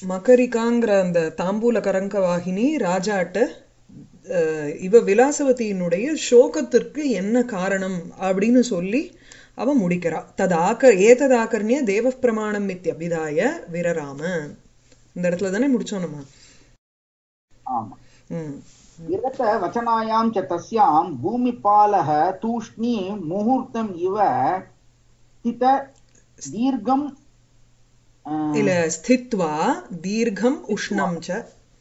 மகரிகாங்கிற அந்த தாம்பூல கரங்க வாகினி ராஜாட்ட அஹ், இவ விலாசவதியினுடைய சோகத்திற்கு என்ன காரணம் அப்படின்னு சொல்லி அவ முடிக்கிறா ததாக்க ஏததாக்கர்ணிய தேவ பிரமாணம் இத்தியபிதாய விரராம இந்த இடத்துல தானே முடிச்சோம் நம்ம ஆமா ம் विरत वचनायां च तस्यां भूमिपालः तूष्णीं मुहूर्तम् इव स्थित दीर्घं अ, இல்ல ஸ்தித்வா தீர்க்கம் உஷ்ணம் ச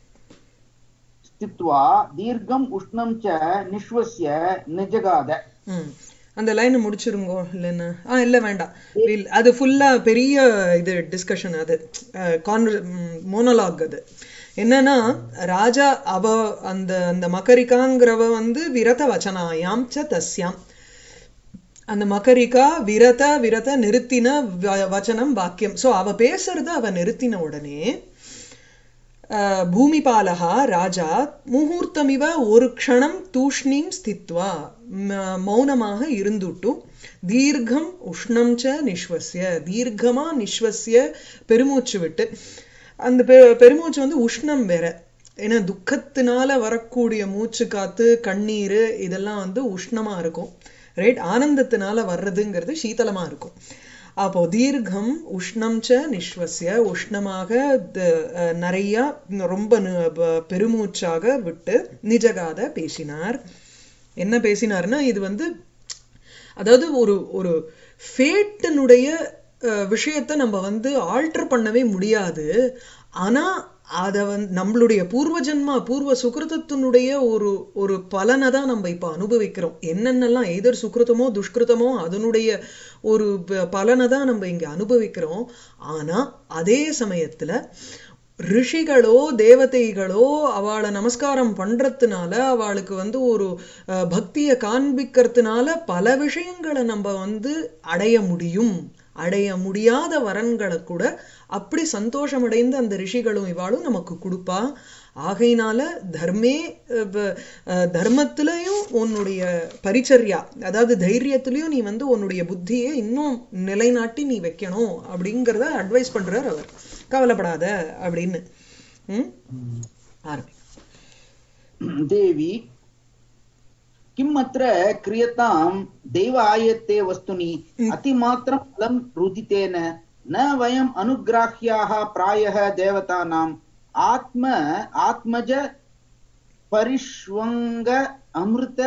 स्थित्वा दीर्घम् उष्णं च निःश्वस्य निजगाद ம் அந்த லைன் முடிச்சிருங்கோ இல்லைன்னா ஆ இல்ல வேண்டாம் இல்ல, அது ஃபுல்லா பெரிய இது டிஸ்கஷன் அது மோனோலாக் அது என்னன்னா ராஜா அவ அந்த அந்த மகரிகாங்கிறவ வந்து விரத வச்சனாயாம் ச தஸ்யாம் அந்த மகரிகா விரத விரத நிறுத்தின வ- வச்சனம் வாக்கியம் சோ அவ பேசுறத அவ நிறுத்தின உடனே அஹ், பூமிபாலகா ராஜா முகூர்த்தமிவ ஒரு க்ஷணம் தூஷ்ணீம் ஸ்தித்வா ம- மௌனமாக இருந்துட்டு தீர்க்கம் உஷ்ணம் ச நிஸ்வசிய தீர்க்கமா நிஸ்வசிய பெருமூச்சு விட்டு அந்த பெ- பெருமூச்சு வந்து உஷ்ணம் வேற ஏன்னா துக்கத்தினால வரக்கூடிய மூச்சு காத்து கண்ணீர் இதெல்லாம் வந்து உஷ்ணமா இருக்கும் ரைட் ஆனந்தத்தினால வர்றதுங்கிறது சீதளமா இருக்கும் அப்போ தீர்க்கம் உஷ்ணம் ச நிஸ்வசிய உஷ்ணமாக த- அஹ், நிறைய ரொம்ப நு- ப- பெருமூச்சாக விட்டு நிஜகாத பேசினார் என்ன பேசினார்னா இது வந்து அதாவது ஒரு ஒரு ஃபேட்டினுடைய விஷயத்தை நம்ம வந்து ஆல்டர் பண்ணவே முடியாது ஆனா அத வந்து நம்மளுடைய பூர்வ ஜென்மா பூர்வ சுகிருதத்தினுடைய ஒரு ஒரு பலனை தான் நம்ம இப்ப அனுபவிக்கிறோம் என்னென்னலாம் எதர் சுக்கிருத்தமோ துஷ்கிருத்தமோ அதனுடைய ஒரு ப- பலனை தான் நம்ம இங்க அனுபவிக்கிறோம் ஆனா அதே சமயத்துல ரிஷிகளோ தேவதைகளோ அவளை நமஸ்காரம் பண்றதுனால அவளுக்கு வந்து ஒரு அஹ், பக்தியை காண்பிக்கிறதுனால பல விஷயங்களை நம்ம வந்து அடைய முடியும் அடைய முடியாத வரன்களை கூட அப்படி சந்தோஷமடைந்த அந்த ரிஷிகளும் இவாளும் நமக்கு கொடுப்பா ஆகையினால தர்மே அஹ், ப- அஹ், தர்மத்திலையும் உன்னுடைய பரிச்சர்யா அதாவது தைரியத்திலையும் நீ வந்து உன்னுடைய புத்தியை இன்னும் நிலைநாட்டி நீ வைக்கணும் அப்படிங்கிறத அட்வைஸ் பண்றார் அவர் கவலைப்படாத அப்படின்னு ம் ஆரம்பி देवी किम् अत्र क्रियतां दैव आयत्ते वस्तुनि अतिमात्रम् अलं रुदितेन न वयम् अनुग्राह्याः प्रायः देवतानाम् आत्म आत्मज परिष्वङ्ग अमृत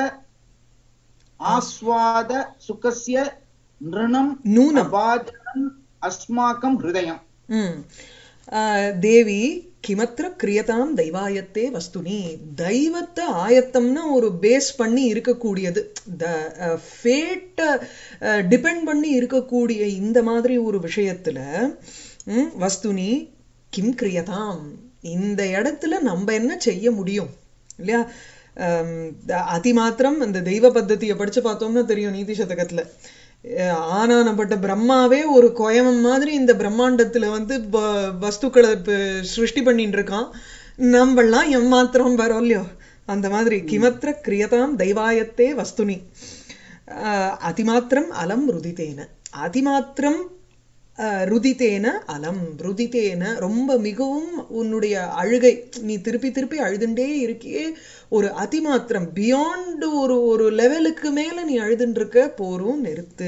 आस्वाद सुखस्य नृणं நூனம் अभाजनम् अस्माकं हृदयम् ம் ஆஹ், தேவி கிமத்திர கிரியதாம் தெய்வாயத்தே வஸ்துனி தெய்வத்தை ஆயத்தம்னா ஒரு பேஸ் பண்ணி இருக்கக்கூடியது த ஃபேட்டை டிபெண்ட் பண்ணி இருக்கக்கூடிய இந்த மாதிரி ஒரு விஷயத்துல ம், வஸ்துனி கிம் கிரியதாம் இந்த இடத்துல நம்ம என்ன செய்ய முடியும் இல்லையா ஆம், த- அதிமாத்திரம் அந்த தெய்வ பத்ததியை படிச்சு பார்த்தோம்னா தெரியும் நீதி சதகத்துல அஹ் ஆனானப்பட்ட பிரம்மாவே ஒரு கொயவன் மாதிரி இந்த பிரம்மாண்டத்துல வந்து வ- வஸ்துக்களை இப்ப சிருஷ்டி பண்ணிட்டு இருக்கான் நம்மெல்லாம் எம்மாத்திரம் வரோம் இல்லையோ அந்த மாதிரி கிமத்திர கிரியதாம் தெய்வாயத்தே வஸ்துனி அஹ் அதிமாத்திரம் அலம் ருதித்தேன அதிமாத்திரம் அஹ், ருதித்தேன அலம் ருதித்தேன ரொம்ப மிகவும் உன்னுடைய அழுகை நீ திருப்பி திருப்பி அழுதுண்டே இருக்கியே ஒரு அதிமாத்திரம் பியாண்ட் ஒரு ஒரு லெவலுக்கு மேல நீ அழுதுன்னு இருக்க போரும் நிறுத்து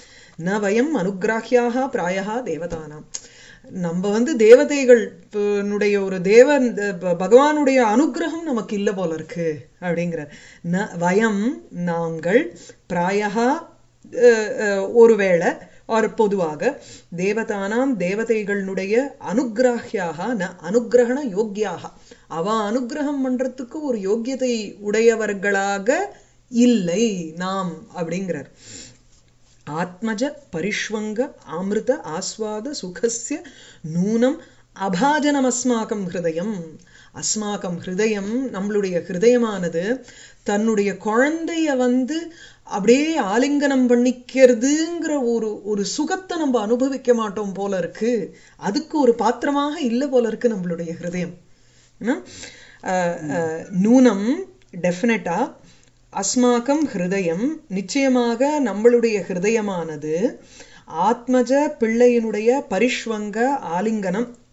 ந வயம் அனுகிராஹியாக பிராயகா தேவதானாம் நம்ம வந்து தேவதைகள் னுடைய ஒரு தேவன் ப- பகவானுடைய அனுகிரகம் நமக்கு இல்ல போல இருக்கு அப்படிங்கிற ந வயம் நாங்கள் பிராயகா அஹ், அஹ், ஒருவேளை ஒரு பொதுவாக தேவதானாம் தேவதைகளுடைய அனுகிராஹியாக ந அனுகிரகண யோக்கியாக அவ அனுகிரகம் பண்றதுக்கு ஒரு யோக்கியதை உடையவர்களாக இல்லை நாம் அப்படிங்கிறார் ஆத்மஜ பரிஷ்வங்க அமிர்த ஆஸ்வாத சுகஸ்ய நூனம் அபாஜனம் அஸ்மாக்கம் ஹிருதயம் அஸ்மாக்கம் ஹிருதயம் நம்மளுடைய ஹிருதயமானது தன்னுடைய குழந்தைய வந்து அப்படியே ஆலிங்கனம் பண்ணிக்கிறதுங்கிற ஒரு ஒரு சுகத்தை நம்ம அனுபவிக்க மாட்டோம் போல இருக்கு அதுக்கு ஒரு பாத்திரமாக இல்லை போல இருக்கு நம்மளுடைய ஹிருதயம் என்ன? அஹ், அஹ், நூனம் டெஃபினட்டா அஸ்மாக்கம் ஹிருதயம் நிச்சயமாக நம்மளுடைய ஹிருதயமானது ஆத்மஜ பிள்ளையினுடைய பரிஷ்வங்க ஆலிங்கனம்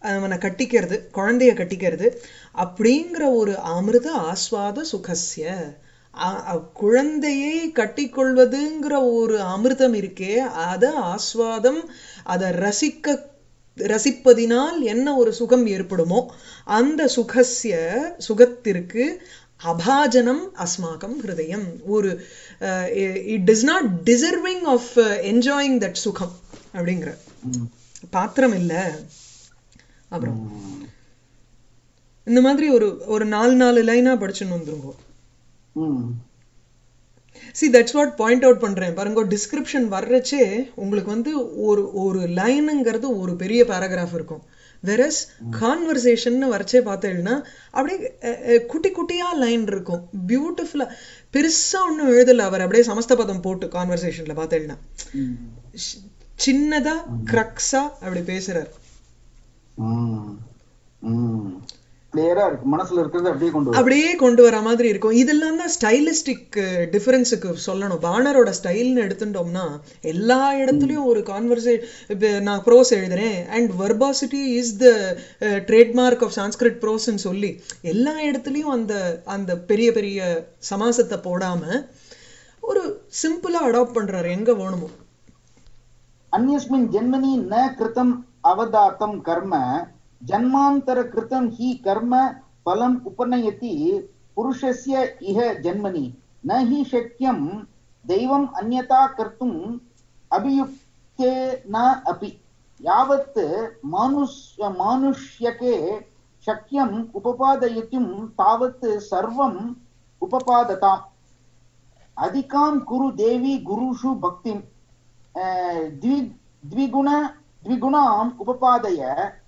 அவனை கட்டிக்கிறது குழந்தைய கட்டிக்கிறது அப்படிங்கிற ஒரு அமிர்த ஆஸ்வாத சுகஸ்ய அ- அ- குழந்தையை கட்டிக்கொள்வதுங்கிற ஒரு அமிர்தம் இருக்கே அத ஆஸ்வாதம் அதை ரசிக்க ரசிப்பதினால் என்ன ஒரு சுகம் ஏற்படுமோ அந்த சுகஸ்ய சுகத்திற்கு அபாஜனம் அஸ்மாகம் ஹிருதயம் ஒரு it is not deserving of enjoying that சுகம் அப்படிங்கிற ம். பாத்திரம் இல்ல அப்புறம் ம். இந்த மாதிரி ஒரு ஒரு நாலு நாலு லைனா படிச்சுன்னு வந்துருங்க ம். See that's what point out பண்றேன் பாருங்க டிஸ்கிரிப்ஷன் வர்றச்சே உங்களுக்கு வந்து ஒரு ஒரு லைனுங்கிறது ஒரு பெரிய பேராகிராஃப் இருக்கும் வெரஸ் கான்வர்சேஷன் வரைச்சே பார்த்தேன்னா அப்படியே அஹ், அஹ், குட்டி குட்டியா லைன் இருக்கும் பியூட்டிஃபுல்லா பெருசா ஒண்ணும் எழுதல அவர் அப்படியே சமஸ்தபதம் போட்டு கான்வர்சேஷன்ல பார்த்தேன்னா ம். சின்னதா கிரக்ஸா அப்படி பேசுறார் ம். ம். கிளியரா இருக்கு மனசுல இருக்கிறது அப்படியே கொண்டு வரும் அப்படியே கொண்டு வர மாதிரி இருக்கும் இதெல்லாம் தான் ஸ்டைலிஸ்டிக் டிஃபரன்ஸுக்கு சொல்லணும் பானரோட ஸ்டைல்னு எடுத்துட்டோம்னா எல்லா இடத்துலயும் ஒரு கான்வர்சே இப்போ நான் ப்ரோஸ் எழுதுறேன் and verbosity is the trademark of Sanskrit ப்ரோஸ்ன்னு சொல்லி எல்லா இடத்துலயும் அந்த அந்த பெரிய பெரிய சமாசத்தை போடாம ஒரு சிம்பிளா அடாப்ட் பண்றாரு எங்க வேணுமோ अन्यस्मिन् जन्मनि न कृतम् अवदातं कर्म जन्मान्तर कृतं हि कर्म फलम् उपनयति पुरुषस्य इह जन्मनि न हि शक्यं दैवम् अन्यथा कर्तुम् अभियुक्ते न अपि यावत् मानुष्य मानुष्यके शक्यम् उपपादयितुं तावत् सर्वम् उपपादताम् अधिकां कुरु देवी गुरुषु भक्तिम् अह, द्वि द्विगुण द्विगुणाम् उपपादय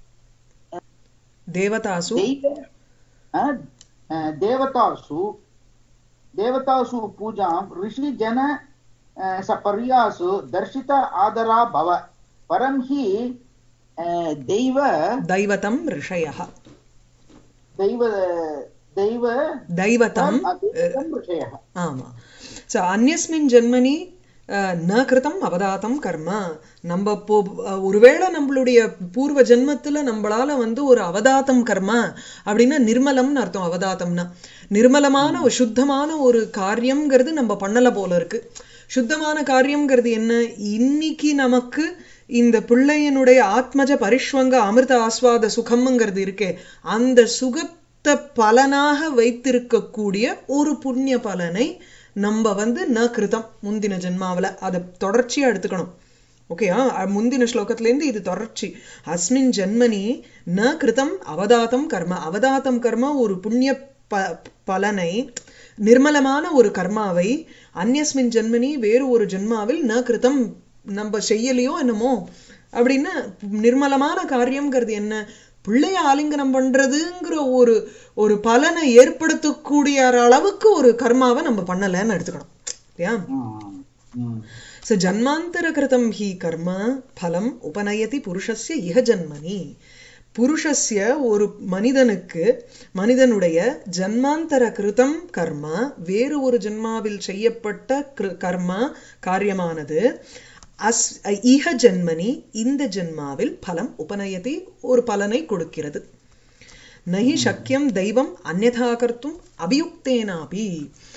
தேவதாசு दैव अह, अह, देवतासु देवतासु पूजां ऋषिजन अह, सपर्यासु दर्शित आदरा भव परं हि अह, दैव தைவதம் ரிஷயா दैव दैव தைவதம் दैवं ऋषयः ஆமா ஸோ அந்யஸ்மின் ஜென்மனி அஹ், ந கிருதம் அவதாத்தம் கர்ம நம்ம இப்போ அஹ், ஒருவேளை நம்மளுடைய பூர்வ ஜென்மத்துல நம்மளால வந்து ஒரு அவதாத்தம் கர்ம அப்படின்னா நிர்மலம்னு அர்த்தம் அவதாத்தம்னா நிர்மலமான ஒரு சுத்தமான ஒரு காரியம்ங்கிறது நம்ம பண்ணல போல இருக்கு சுத்தமான காரியம்ங்கிறது என்ன இன்னைக்கு நமக்கு இந்த பிள்ளையனுடைய ஆத்மஜ பரிஷ்வங்க அமிர்த ஆஸ்வாத சுகம்ங்கிறது இருக்கே அந்த சுகத்தை பலனாக வைத்திருக்கக்கூடிய ஒரு புண்ணிய பலனை நம்ம வந்து ந கிருதம் முந்தின ஜென்மாவுல அதை தொடர்ச்சியா எடுத்துக்கணும் ஓகேயா முந்தின ஸ்லோகத்திலேருந்து இது தொடர்ச்சி அஸ்மின் ஜென்மனி ந கிருதம் அவதாத்தம் கர்ம அவதாத்தம் கர்ம ஒரு புண்ணிய ப பலனை நிர்மலமான ஒரு கர்மாவை அந்யஸ்மின் ஜென்மனி வேறு ஒரு ஜென்மாவில் ந கிருதம் நம்ம செய்யலையோ என்னமோ அப்படின்னு நிர்மலமான காரியம்ங்கிறது என்ன பிள்ளைய ஆலிங்கனம் பண்றதுங்கிற ஒரு ஒரு பலனை ஏற்படுத்தக்கூடிய அளவுக்கு ஒரு கர்மாவை நம்ம பண்ணலைன்னு எடுத்துக்கணும் இல்லையா ச ஜன்மாந்தர கிருதம் ஹி கர்ம பலம் உபநயதி புருஷஸ்ய இஹ ஜன்மனி புருஷஸ்ய ஒரு மனிதனுக்கு மனிதனுடைய ஜன்மாந்தர கிருதம் கர்ம வேறு ஒரு ஜென்மாவில் செய்யப்பட்ட கிரு- கர்ம காரியமானது அஸ் இஹ ஜன்மனி இந்த ஜென்மாவில் பலம் உபநயதி ஒரு பலனை கொடுக்கிறது நஹி சக்கியம் தெய்வம் அந்யதா கர்த்தும் அபியுக்தேனாபி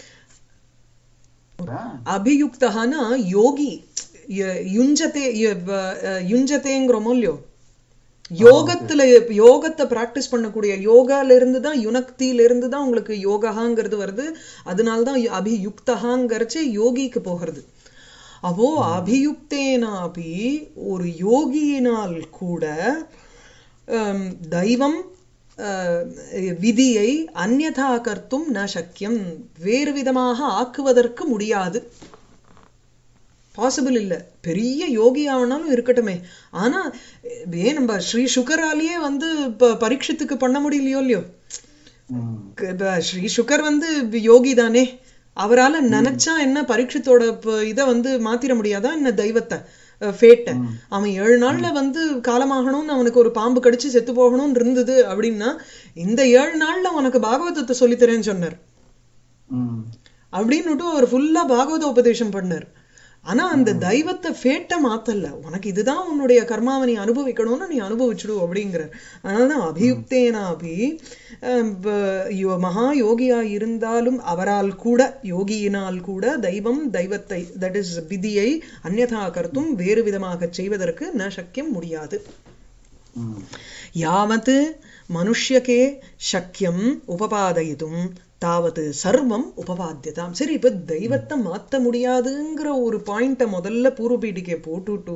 அபியுக்தஹானா யோகி ய- யுஞ்சதே ய- வ- அஹ் யுஞ்சதேங்கிறோமோ இல்லையோ யோகத்துல யோகத்தை பிராக்டிஸ் பண்ணக்கூடிய யோகால இருந்து தான் யுனக்தியில இருந்து தான் உங்களுக்கு யோகாங்கிறது வருது அதனால தான் அபியுக்தகாங்கிறச்சே யோகிக்கு போகிறது அப்போ அபியுக்தேனாபி ஒரு யோகியினால் கூட ஹம், தெய்வம் அஹ், விதியை அந்யதா கர்த்தும் ந சக்கியம் வேறு விதமாக ஆக்குவதற்கு முடியாது பாசிபிள் இல்ல பெரிய யோகி ஆவனாலும் இருக்கட்டுமே ஆனா ஏன் நம்ம ஸ்ரீ சுகராலேயே வந்து இப்ப பரீட்சத்துக்கு பண்ண முடியலையோ இல்லையோ இப்ப ஸ்ரீ சுகர் வந்து யோகி தானே அவரால நினைச்சா என்ன பரீட்சத்தோட ப- இத வந்து மாத்திர முடியாதா என்ன தெய்வத்தை ஃபேட்டை அவன் ஏழு நாள்ல வந்து காலமாகணும்னு அவனுக்கு ஒரு பாம்பு கடிச்சு செத்து போகணும்னு இருந்தது அப்படின்னா இந்த ஏழு நாள்ல உனக்கு பாகவதத்தை சொல்லித்தரேன்னு சொன்னார் அப்படின்னுட்டு அவர் ஃபுல்லா பாகவத உபதேசம் பண்ணார் ஆனா அந்த தெய்வத்தை ஃபேட்டை மாத்தல உனக்கு இதுதான் உன்னுடைய கர்மாவை நீ அனுபவிக்கணும்னு நீ அனுபவிச்சுடு அப்படிங்கிறார் அதனாலதான் அபியுக்தேனாபி அஹ், ப- யோ- மகா யோகியா இருந்தாலும் அவரால் கூட யோகியினால் கூட தெய்வம் தெய்வத்தை தட் இஸ் விதியை அந்யதா கர்த்தும் வேறு விதமாக செய்வதற்கு ந சக்கியம் முடியாது ம். யாவத் மனுஷ்யகே சக்கியம் உபபாதயிதும் தாவது சர்வம் உபபாத்தியதாம் சரி இப்ப தெய்வத்தை மாத்த முடியாதுங்கிற ஒரு பாயிண்ட முதல்ல பூர்வபீடிக்கை போட்டுட்டு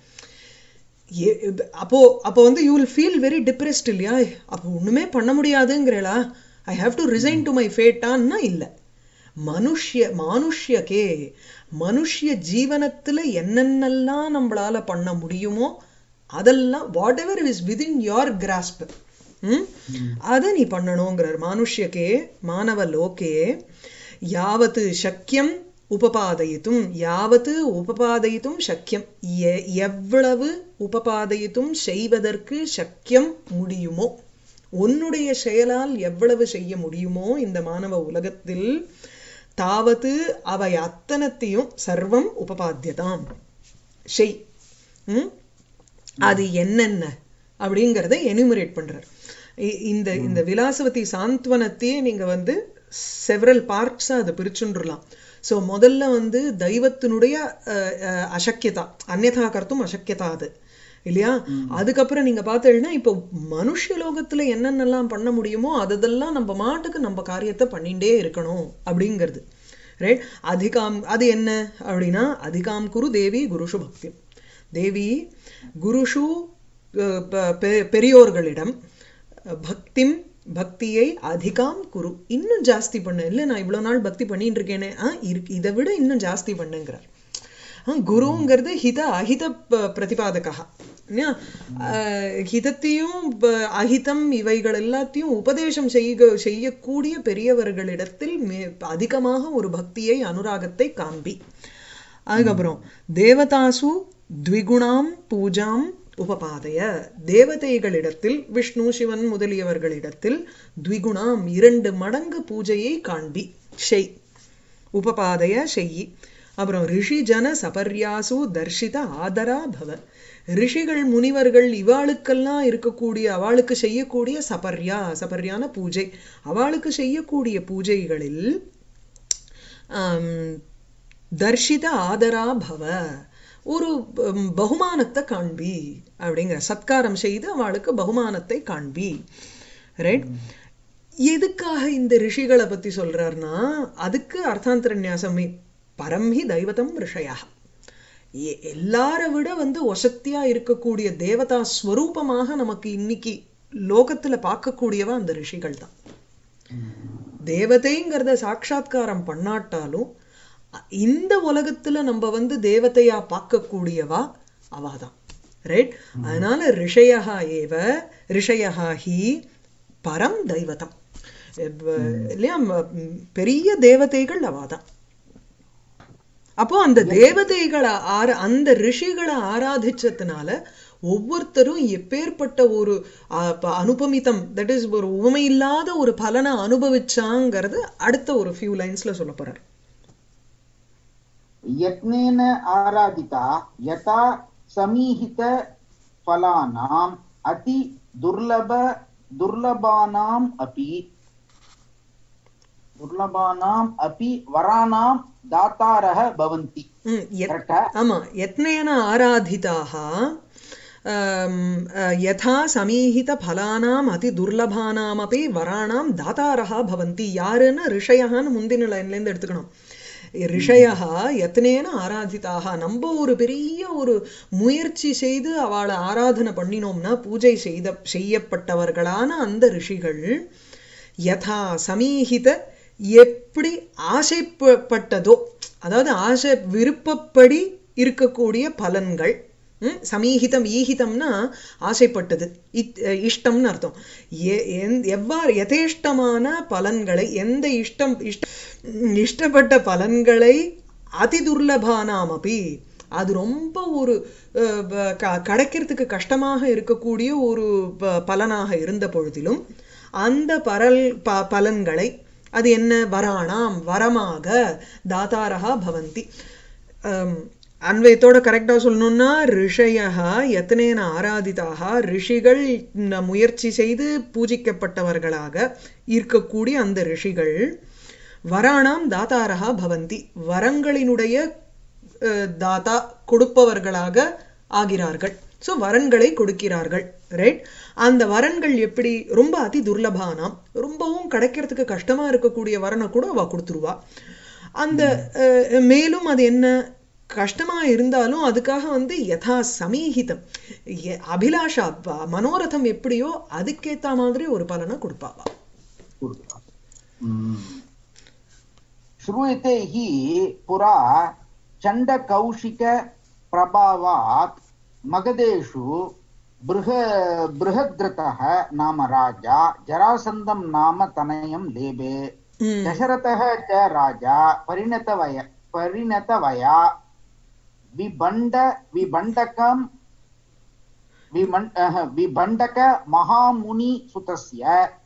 ஏ- அப்போ அப்போ வந்து you will feel very depressed இல்லையா அப்போ ஒண்ணுமே பண்ண முடியாதுங்கிறளா I have to resign to my ஃபேட்டான்னா இல்ல மனுஷ்ய மானுஷ்யக்கே மனுஷ்ய ஜீவனத்துல என்னென்னலாம் நம்மளால பண்ண முடியுமோ அதெல்லாம் whatever is within your grasp அதை நீ பண்ணணுங்கிறார் மானுஷ்யக்கே மானவ லோகே யாவத்து சக்கியம் உபபாதயித்தும் யாவத்து உபபாதயித்தும் சக்கியம் எ- எவ்வளவு உபபாதயித்தும் செய்வதற்கு சக்கியம் முடியுமோ உன்னுடைய செயலால் எவ்வளவு செய்ய முடியுமோ இந்த மானவ உலகத்தில் தாவது அவை அத்தனத்தையும் சர்வம் உபபாத்தியதாம் செய் ம்? அது என்னென்ன அப்படிங்கறத எனுமரேட் பண்றார் இ- இந்த இந்த விலாசவதி சாந்த்வனத்தையே நீங்க வந்து செவரல் பார்ட்ஸா அதை பிரிச்சுன்றலாம் சோ முதல்ல வந்து தெய்வத்தினுடைய அஹ், அஹ், அசக்கியதா அந்யதா கர்த்தும் அசக்கியதா அது இல்லையா அதுக்கப்புறம் நீங்க பார்த்தீங்கன்னா இப்போ மனுஷ லோகத்துல என்னென்னலாம் பண்ண முடியுமோ அதெல்லாம் நம்ம மாட்டுக்கு நம்ம காரியத்தை பண்ணிட்டே இருக்கணும் அப்படிங்கிறது ரைட் அதிகாம் அது என்ன அப்படின்னா அதிகாம் குரு தேவி குருஷு பக்தி தேவி குருஷு அஹ், ப- பெ- பெரியோர்களிடம் அஹ், பக்திம் பக்தியை அதிகாம் குரு இன்னும் ஜாஸ்தி பண்ணு இல்ல நான் இவ்வளவு நாள் பக்தி பண்ணிட்டு இருக்கேனே ஆ இருக்கு இதை விட இன்னும் ஜாஸ்தி பண்ணுங்கிறார் ஆ, குருங்கிறது ஹித அஹித ப- பிரதிபாதகா இல்லையா? அஹ், ஹிதத்தையும் ப- அஹிதம் இவைகள் எல்லாத்தையும் உபதேசம் செய்ய செய்யக்கூடிய பெரியவர்களிடத்தில் மே- அதிகமாக ஒரு பக்தியை அனுராகத்தை காண்பி அதுக்கப்புறம் தேவதாசு த்விகுணாம் பூஜாம் உபபாதய தேவதைகளிடத்தில் விஷ்ணு சிவன் முதலியவர்களிடத்தில் த்விகுணாம் இரண்டு மடங்கு பூஜையை காண்பி செய் உபபாதய செய்யி அப்புறம் ரிஷி ஜன சபர்யாசு தர்ஷித ஆதரா பவ ரிஷிகள் முனிவர்கள் இவாளுக்கெல்லாம் இருக்கக்கூடிய அவளுக்கு செய்யக்கூடிய சபர்யா சபர்யான பூஜை அவளுக்கு செய்யக்கூடிய பூஜைகளில் ஆம், தர்ஷித ஆதரா பவ ஒரு ம், பகுமானத்தை காண்பி அப்படிங்கிற சத்காரம் செய்து அவளுக்கு பகுமானத்தை காண்பி ரைட் எதுக்காக இந்த ரிஷிகளை பத்தி சொல்றாருன்னா அதுக்கு அர்த்தாந்தர நியாசமே பரம்ஹி தெய்வதம் ரிஷயா எ- எல்லார விட வந்து ஒசத்தியா இருக்கக்கூடிய தேவதா ஸ்வரூபமாக நமக்கு இன்னைக்கு லோகத்துல பார்க்கக்கூடியவ அந்த ரிஷிகள் தான் தேவதைங்கிறத சாட்சாத்காரம் பண்ணாட்டாலும் அ- இந்த உலகத்துல நம்ம வந்து தேவதையா பார்க்கக்கூடியவா அவாதான் ரைட் அதனால ரிஷயா ஏவ ரிஷயா ஹி பரம் தெய்வதம் இப்ப இல்லையா ம- ம், பெரிய தேவதைகள் அவாதான் அப்போ அந்த தேவதைகளை ஆர அந்த ரிஷிகளை ஆராதிச்சதுனால ஒவ்வொருத்தரும் எப்பேற்பட்ட ஒரு ஆ, ப- அனுபமிதம் தட் இஸ் ஒரு உவமை இல்லாத ஒரு பலனை அனுபவிச்சாங்கிறது அடுத்த ஒரு ஃபியூ லைன்ஸ்ல சொல்ல போறார் यत्नेन आराधिता यथा समीहित फलानाम् अति दुर्लभ दुर्लभानाम् अपि दुर्लभानाम् अपि वराणां दातारः भवन्ति ம், எத்- करेक्टா ஆமா யத்னேன ஆராதிதாக ஆம், அஹ், யதா சமீஹித பலானாம் அதி துர்லபானாமபி வராணாம் தாத்தாரஹா பவந்தி யாருன்னா ரிஷயஹான்னு முந்தின லைன்ல இருந்து எடுத்துக்கணும் ரிஷயா யத்னேன ஆராதிதாக நம்ம ஒரு பெரிய ஒரு முயற்சி செய்து அவளை ஆராதனை பண்ணினோம்னா பூஜை செய்த செய்யப்பட்டவர்களான அந்த ரிஷிகள் யதா சமீஹித எப்படி ஆசைப்பட்டதோ அதாவது ஆசை விருப்பப்படி இருக்கக்கூடிய பலன்கள் ம், சமீஹிதம் ஈஹிதம்னா ஆசைப்பட்டது இத்- இஷ்டம்னு அர்த்தம் எ- எந்- எவ்வாறு யதேஷ்டமான பலன்களை எந்த இஷ்டம் இஷ்ட இஷ்டப்பட்ட பலன்களை அதி துர்லபானாம் அப்படி அது ரொம்ப ஒரு அஹ், ப- க- கிடைக்கிறதுக்கு கஷ்டமாக இருக்கக்கூடிய ஒரு ப- பலனாக இருந்த பொழுதிலும் அந்த பரல் ப பலன்களை அது என்ன வராணாம் வரமாக தாதாரகா பவந்தி ஆம், அன்வயத்தோட கரெக்டா சொல்லணும்னா ரிஷயः யத்னேன ஆராதிதாக ரிஷிகள் ந- முயற்சி செய்து பூஜிக்கப்பட்டவர்களாக இருக்கக்கூடிய அந்த ரிஷிகள் வராணாம் தாத்தாரஹா பவந்தி வரங்களினுடைய அஹ், தாத்தா கொடுப்பவர்களாக ஆகிறார்கள் சோ வரன்களை கொடுக்கிறார்கள் ரைட் அந்த வரன்கள் எப்படி ரொம்ப அதி துர்லபானாம் ரொம்பவும் கிடைக்கிறதுக்கு கஷ்டமா இருக்கக்கூடிய வரனை கூட அவ கொடுத்துருவா அந்த அஹ், மேலும் அது என்ன கஷ்டமா இருந்தாலும் அதுக்காக வந்து யதா சமீஹிதம் எ- அபிலாஷா ப- மனோரதம் எப்படியோ அதுக்கேத்த மாதிரி ஒரு பலனை கொடுப்பாவா हम्म। श्रूयते हि पुरा चण्डकौशिकप्रभावात् मगधेषु बृह बृहद्रथः नाम राजा जरासन्दं नाम तनयं लेभे ம். दशरथः च राजा परिणतवय परिणतवया विबण्ड विबण्डकं विमण् अह, विबण्डक महामुनिसुतस्य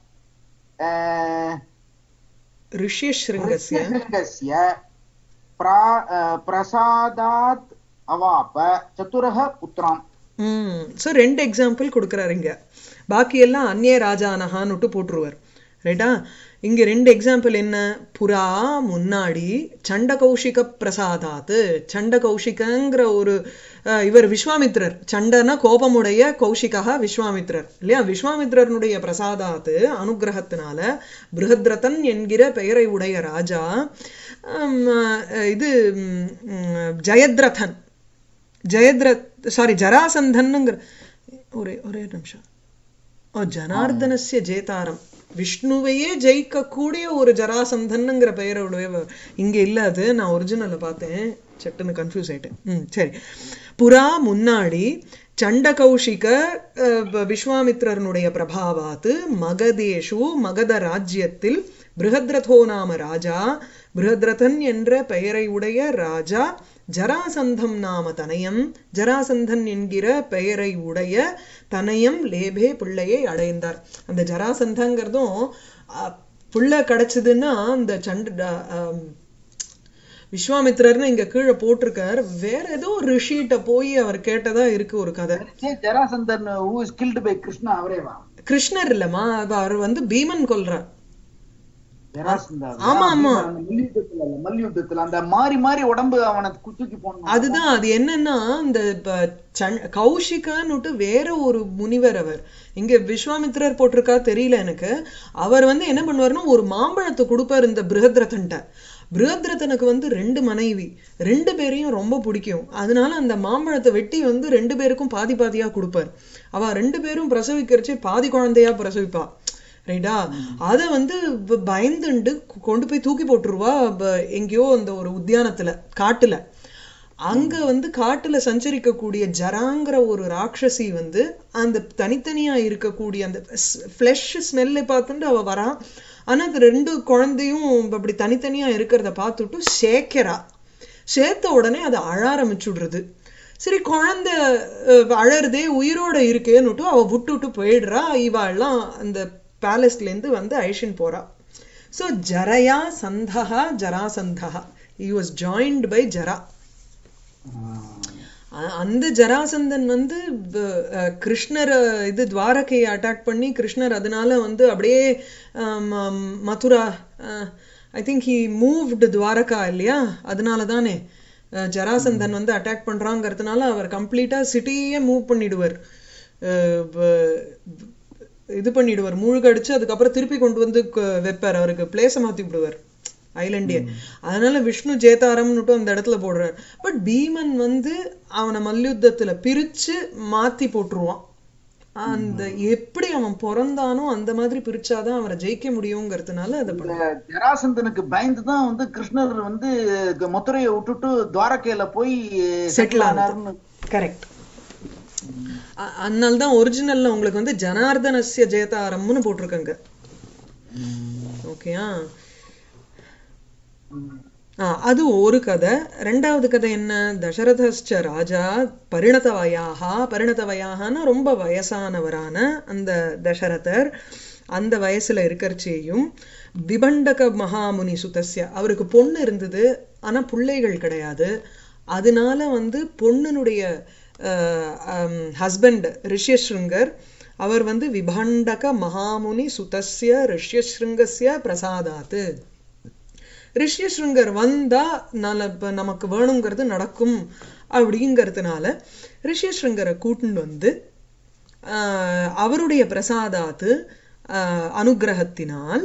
ऋष्यशृङ्गस्य ऋष्यशृङ्गस्य प्रा अह, प्रसादात् अवाप चतुरः पुत्रान् ம் ஸோ ரெண்டு எக்ஸாம்பிள் கொடுக்குறாரு இங்க பாக்கி எல்லாம் அந்நிய ராஜானஹான்னுட்டு போட்டுருவார் ரைட்டா இங்க ரெண்டு எக்ஸாம்பிள் என்ன புறா முன்னாடி சண்ட கௌஷிக பிரசாதாத்து சண்ட கௌஷிகங்கிற ஒரு அஹ், இவர் விஸ்வாமித்ரர் சண்டன கோபமுடைய கௌஷிகா விஸ்வாமித்ரர் இல்லையா விஸ்வாமித்ரனுடைய பிரசாதாத்து அனுகிரகத்தினால பிருஹத்ரதன் என்கிற பெயரை உடைய ராஜா ஹம், அஹ், இது ம், ம், ஜெயத்ரதன் ஜெயத்ரத் சாரி ஜராசந்தன்னுங்கிற ஒரே ஒரே நிமிஷம் ஓ ஜனார்தனஸ்ய ஜேதாரம் விஷ்ணுவையே ஜெயிக்கக்கூடிய ஒரு ஜராசந்தன்னுங்கிற பெயரை உடைய இங்க இல்ல அது நான் ஒரிஜினல்ல பார்த்தேன் சட்டுன்னு கன்ஃபியூஸ் ஆயிட்டேன் ம் சரி புறா முன்னாடி சண்ட கௌஷிக அஹ், வ- விஸ்வாமித்ரனுடைய பிரபாவாத்து மகதேஷு மகத ராஜ்யத்தில் பிருஹத்ரதோ நாம ராஜா பிருஹத்ரதன் என்ற பெயரை உடைய ராஜா ஜராசந்தம் நாம தனயம் ஜராசந்தன் என்கிற பெயரை உடைய தனயம் லேபே பிள்ளையை அடைந்தார் அந்த ஜராசந்தங்கிறதும் அஹ், பிள்ளை கிடைச்சதுன்னா அந்த சண்ட அஹ், விஸ்வாமித்ரர்னு இங்க கீழே போட்டிருக்கார் வேற ஏதோ ரிஷிட்ட போய் அவர் கேட்டதா இருக்கு ஒரு கதை Jarasandhan who is killed by Krishna அவரேவா கிருஷ்ணர் இல்லம்மா அவர் வந்து பீமன் கொல்றார் ஜராசந்தன் ஆமா, ஆமா. அந்த மல்யுத்தத்துல இல்ல, மல்யுத்தத்துல அந்த மாறி மாறி உடம்பு அவனை கு- தூக்கி போடணும் அதுதான் அது என்னன்னா இந்த ப- சண்- கௌஷிகான்னுட்டு வேற ஒரு முனிவர் அவர் இங்க விஸ்வாமித்ரர் போட்டிருக்கா தெரியல எனக்கு அவர் வந்து என்ன பண்ணுவாருன்னா ஒரு மாம்பழத்தை கொடுப்பார் இந்த பிருஹத்ரதன்ட்ட பிருஹத்ரதனுக்கு வந்து ரெண்டு மனைவி ரெண்டு பேரையும் ரொம்ப பிடிக்கும் அதனால அந்த மாம்பழத்தை வெட்டி வந்து ரெண்டு பேருக்கும் பாதி பாதியா கொடுப்பார் அவ ரெண்டு பேரும் பிரசவிக்கிறச்சே பாதி குழந்தையா பிரசவிப்பா ரைட்டா அத வந்து ப- பயந்துண்டு கொ- கொண்டு போய் தூக்கி போட்டுருவா ப- எங்கேயோ அந்த ஒரு உத்தியானத்துல காட்டுல அங்க வந்து காட்டுல சஞ்சரிக்கக்கூடிய ஜராங்கிற ஒரு ராட்சசி வந்து அந்த தனித்தனியா இருக்கக்கூடிய அந்த ஃப்ளஷ் ஸ்மெல்லை பார்த்துட்டு அவ வரா ஆனா அது ரெண்டு குழந்தையும் அப்படி தனித்தனியா இருக்கிறத பார்த்துட்டு சேக்கிறா சேர்த்த உடனே அது அழ ஆரம்பிச்சுடுறது சரி குழந்தை அஹ், அழறதே உயிரோட இருக்கேன்னுட்டு அவ விட்டுட்டு போயிடுறா இவாள்லாம் அந்த பேலஸ்ல இருந்து வந்து ஐஷன் போறா சோ ஜரயா சந்தகா ஜராசந்தகா he was joined by Jara அ- அந்த ஜராசந்தன் வந்து ப- அஹ், கிருஷ்ணர் அஹ், இது துவாரகையை அட்டாக் பண்ணி கிருஷ்ணர் அதனால வந்து அப்படியே ஆம், ஆம், Mathura I think he moved Dwaraka இல்லையா அதனால தானே அஹ், ஜராசந்தன் வந்து அட்டாக் பண்றாங்கிறதுனால அவர் கம்ப்ளீட்டா சிட்டியே மூவ் பண்ணிடுவார் அஹ், ப- இது பண்ணிடுவார் மூழ்கடிச்சு அதுக்கப்புறம் திருப்பி கொண்டு வந்து க- வைப்பார் அவருக்கு பிளேஸை மாத்தி விடுவார் ஐலண்டிய அதனால விஷ்ணு ஜேதாரம்னுட்டு அந்த இடத்துல போடுறார் பட் பீமன் வந்து அவனை மல்யுத்தத்துல பிரிச்சு மாத்தி போட்டுருவான் அந்த எப்படி அவன் பிறந்தானோ அந்த மாதிரி பிரிச்சாதான் அவரை ஜெயிக்க முடியுங்கிறதுனால அதை பண்ண இந்த ஜராசந்தனுக்கு பயந்துதான் வந்து கிருஷ்ணர் வந்து க- மதுரையை விட்டுட்டு துவாரகையில போய் செட்டில் ஆனாருன்னு கரெக்ட் அதனால தான் ஒரிஜினல்ல உங்களுக்கு வந்து ஜனார்தனஸ்ய ஜேதாரம்னு போட்டிருக்காங்க ஓகேயா ஆ, அது ஒரு கதை ரெண்டாவது கதை என்ன தசரதஸ்ச ராஜா பரிணதவயாக பரிணதவயாகனா ரொம்ப வயசானவரான அந்த தசரதர் அந்த வயசுல இருக்கறச்சேயும் விபண்டக மகாமுனி சுதஸ்ய அவருக்கு பொண்ணு இருந்தது ஆனா பிள்ளைகள் கிடையாது அதனால வந்து பொண்ணுனுடைய ஹஸ்பண்ட் ரிஷ்யஸ்ருங்கர் அவர் வந்து விபண்டக மகாமுனி சுதஸ்ய ரிஷ்யஸ்ருங்கஸ்ய பிரசாதாத்து ரிஷ்யஸ்ருங்கர் வந்தா நல்ல இப்ப நமக்கு வேணுங்கிறது நடக்கும் அப்படிங்கிறதுனால ரிஷ்யஸ்ருங்கரை கூட்டின்னு வந்து ஆஹ், அவருடைய பிரசாதாத்து ஆஹ், அனுக்கிரகத்தினால்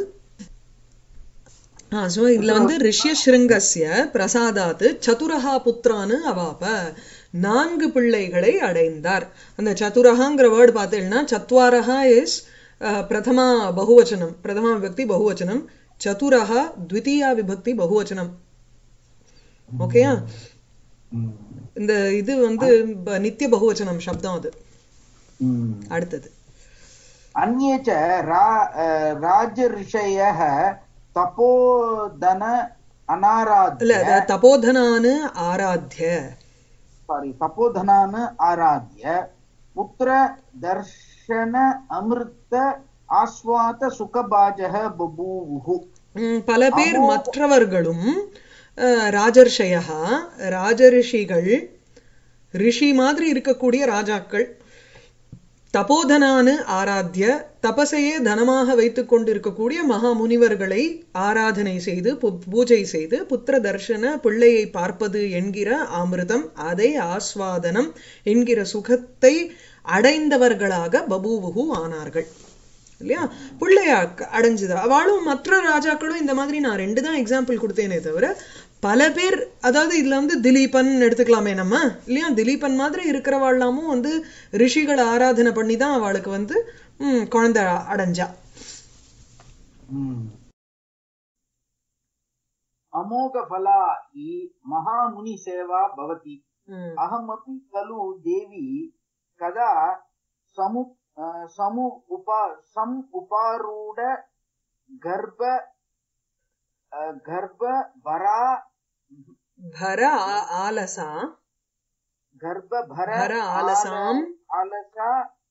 சோ இதுல வந்து ரிஷ்யஸ்ருங்கஸ்ய பிரசாதாத்து சதுரஹா புத்திரான்னு அவாப நான்கு பிள்ளைகளை அடைந்தார் அந்த சதுரஹாங்கிற வேர்டு பார்த்தீங்கன்னா சத்வாரஹா இஸ் பிரதமா பகுவச்சனம் பிரதமா விபக்தி பகுவச்சனம் சதுரஹா த்விதீயா விபக்தி பகுவச்சனம் ஓகேயா ம். இந்த இது வந்து ப- நித்திய பகுவச்சனம் சப்தம் அது ம். அடுத்தது अन्ये च रा अ, राजऋषयः तपोधन இல்ல अनाराध्य அத தபோதனானு ஆராத்திய सारी तपोधनान् आराध्य पुत्र दर्शन अमृत आस्वाद सुखभाजः बभूवुः ம், பல பேர் மற்றவர்களும் அஹ், ராஜர்ஷயா ராஜரிஷிகள் ரிஷி மாதிரி இருக்கக்கூடிய ராஜாக்கள் தபோதனானு ஆராத்திய தபசையே தனமாக வைத்துக் கொண்டிருக்கக்கூடிய மகா முனிவர்களை ஆராதனை செய்து பு- பூஜை செய்து புத்திர தர்ஷன பிள்ளையை பார்ப்பது என்கிற அமிர்தம் அதை ஆஸ்வாதனம் என்கிற சுகத்தை அடைந்தவர்களாக பபூவுகு ஆனார்கள் இல்லையா பிள்ளையா அடைஞ்சது அவளும் மற்ற ராஜாக்களும் இந்த மாதிரி நான் ரெண்டு தான் எக்ஸாம்பிள் கொடுத்தேனே தவிர பல பேர் அதாவது இதுல வந்து திலீபன் எடுத்துக்கலாமே நம்ம இல்லையா திலீபன் மாதிரி இருக்கிறவாழ்லாமும் வந்து ரிஷிகளை ஆராதனை பண்ணி தான் அவளுக்கு வந்து ம், குழந்தை அடைஞ்சா अमोघफला हि महामुनिसेवा भवति ம். अहमपि खलु देवी कदा समु अ, समु उपा सम् उपारूढ गर्भ अ, गर्भ भरा भर आ- आलसा गर्भ भर भर आलसाम् आलसा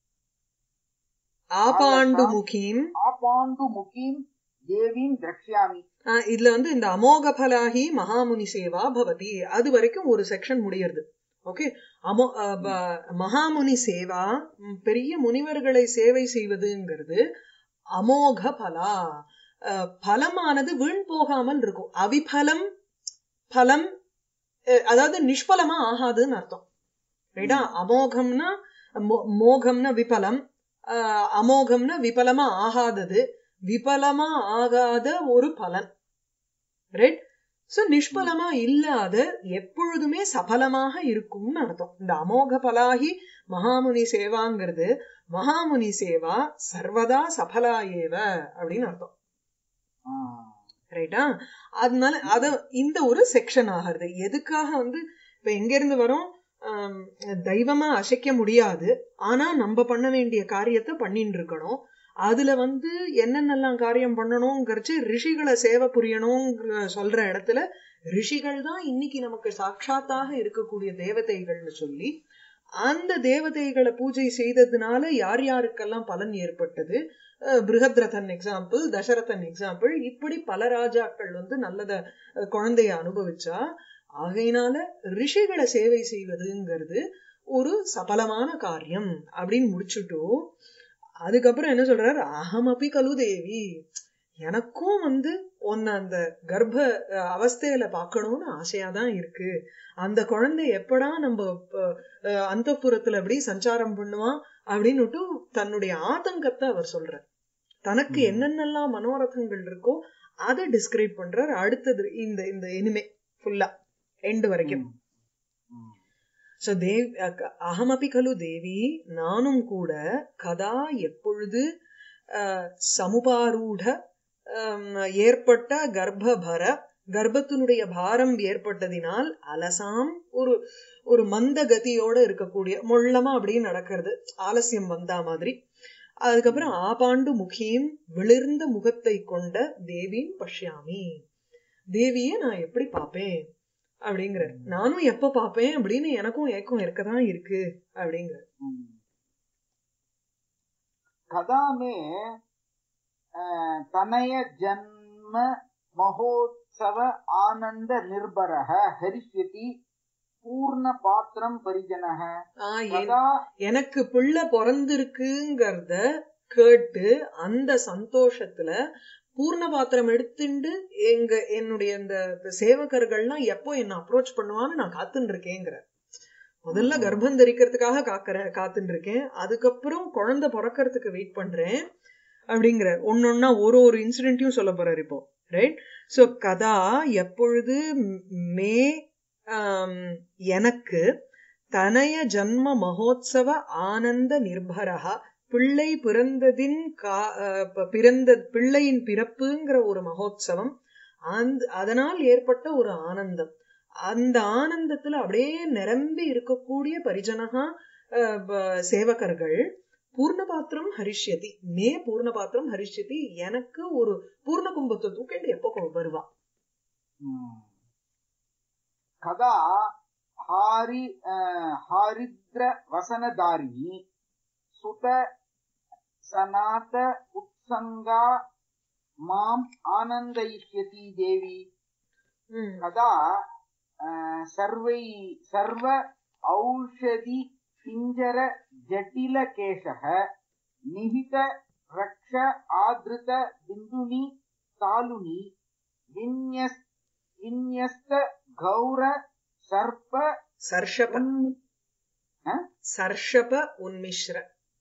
ஆபாண்டுமுகீம் आपाण्डुमुखीं देवीं द्रक्ष्यामि ஆ, இதுல வந்து இந்த அமோக பலாகி மகாமுனி சேவா பவதி அது வரைக்கும் ஒரு செக்ஷன் முடியறது ஓகே அமோ அ, ப- மகாமுனி சேவா ம், பெரிய முனிவர்களை சேவை செய்வதுங்கிறது அமோக பலா அ, பலமானது வீண் போகாமல் இருக்கும் அவிபலம் பலம் அ, அதாவது நிஷ்பலமா ஆகாதுன்னு அர்த்தம் ரைட்டா அமோகம்னா மோ- மோகம்னா விபலம் அ, அமோகம்னா விபலமா ஆகாதது விபலமா ஆகாத ஒரு பலன் ரைட் சோ நிஷ்பலமா இல்லாத எப்பொழுதுமே சபலமாக இருக்கும்னு அர்த்தம் இந்த அமோக பலாகி மகாமுனி சேவாங்கிறது மகாமுனி சேவா சர்வதா சபலா ஏவ அப்படின்னு அர்த்தம் ரைட்டா அதனால அத இந்த ஒரு செக்ஷன் ஆகிறது எதுக்காக வந்து இப்ப எங்க இருந்து வரும் ஆம், தெய்வமா அசைக்க முடியாது ஆனா நம்ம பண்ண வேண்டிய காரியத்தை பண்ணிட்டு இருக்கணும் அதுல வந்து என்னென்னலாம் காரியம் பண்ணணுங்கிறச்சு ரிஷிகளை சேவை புரியணுங்கிற சொல்ற இடத்துல ரிஷிகள் தான் இன்னைக்கு நமக்கு சாட்சாத்தாக இருக்கக்கூடிய தேவதைகள்னு சொல்லி அந்த தேவதைகளை பூஜை செய்ததுனால யார் யாருக்கெல்லாம் பலன் ஏற்பட்டது அஹ் பிருகத்ரதன் எக்ஸாம்பிள் தசரதன் எக்ஸாம்பிள் இப்படி பல ராஜாக்கள் வந்து நல்லத அஹ், குழந்தைய அனுபவிச்சா ஆகையினால ரிஷிகளை சேவை செய்வதுங்கிறது ஒரு சபலமான காரியம் அப்படின்னு முடிச்சுட்டு அதுக்கப்புறம் என்ன சொல்றாரு அகமபி கலு தேவி எனக்கும் வந்து உன்னை அந்த கர்ப்ப அஹ், அவஸ்தையில பார்க்கணும்னு ஆசையா தான் இருக்கு அந்த குழந்தை எப்படா நம்ம அந்த புறத்துல அப்படி சஞ்சாரம் பண்ணுவான் அப்படின்னுட்டு தன்னுடைய ஆதங்கத்தை அவர் சொல்றார் தனக்கு ம். என்னென்னலாம் என்னென்னலாம் மனோரதங்கள் இருக்கோ அதை டிஸ்கிரைப் பண்றார் அடுத்தது இந்த இந்த இனிமே ஃபுல்லா எண்டு வரைக்கும் சோ தேவ் அக- அகமபி கலு தேவி நானும் கூட கதா எப்பொழுது அஹ், சமுபாரூட ஹம், ஏற்பட்ட கர்ப்பபர கர்ப்பத்தினுடைய பாரம் ஏற்பட்டதினால் அலசாம் ஒரு ஒரு மந்த கதியோட இருக்கக்கூடிய மொள்ளமா அப்படியே நடக்கிறது ஆலசியம் வந்தா மாதிரி அதுக்கப்புறம் ஆபாண்டு முகியும் விளிர்ந்த முகத்தை கொண்ட தேவியும் பஷ்யாமி தேவிய நான் எப்படி பாப்பேன் அப்படிங்கிற நானும் எப்ப பாப்பேன் அப்படின்னு எனக்கும் ஏக்கம் இருக்கதான் இருக்கு அப்படிங்கிற कदा मे अ, तनय जन्म महोत्सव आनन्द निर्भरः हरिष्यति பூர்ண பாத்திரம் பரிஜனக ஆஹ் என்- கதா எனக்கு பிள்ளை பிறந்திருக்குங்கிறத கேட்டு அந்த சந்தோஷத்துல பூர்ண பாத்திரம் எடுத்துண்டு எங்க என்னுடைய இந்த சேவகர்கள்லாம் எப்போ என்ன அப்ரோச் பண்ணுவான்னு நான் காத்துன்னு இருக்கேங்கிற முதல்ல கர்ப்பம் தரிக்கிறதுக்காக காக்கறேன் காத்துன்னு இருக்கேன் அதுக்கப்புறம் குழந்தை பிறக்கறதுக்கு வெயிட் பண்றேன் அப்படிங்கிற ஒன்னொன்னா ஒரு ஒரு இன்சிடென்ட்டையும் சொல்ல போறாரு இப்போ ரைட் சோ கதா எப்பொழுது ம், மே ஆம், எனக்கு தனய ஜன்ம மகோத்சவ ஆனந்த நிர்பரஹா பிள்ளை பிறந்ததின் கா அஹ் ப- பிறந்த பிள்ளையின் பிறப்புங்கிற ஒரு மகோத்சவம் அந்த அதனால் ஏற்பட்ட ஒரு ஆனந்தம் அந்த ஆனந்தத்துல அப்படியே நிரம்பி இருக்கக்கூடிய பரிஜனகா அஹ், ப- சேவகர்கள் பூர்ணபாத்திரம் ஹரிஷ்யதி மே பூர்ணபாத்திரம் ஹரிஷ்யதி எனக்கு ஒரு பூர்ண கும்பத்தை தூக்கிட்டு எப்போ கொ- வருவா ம். கதா ஹாரி அஹ், ஹாரித்ர வசனதாரிணி சுத சனாத உத்சங்கா மாம் ஆனந்தயிஷ்யதி தேவி ம். कदा अ, सर्वै सर्व औषधि पिञ्जर जटिलकेशः निहित रक्ष आदृत बिन्दुनि तालुनि विन्यस् विन्यस्त गौर सर्प சர்ஷப उन्मि- अ? சர்ஷப உன்மிஸ்ர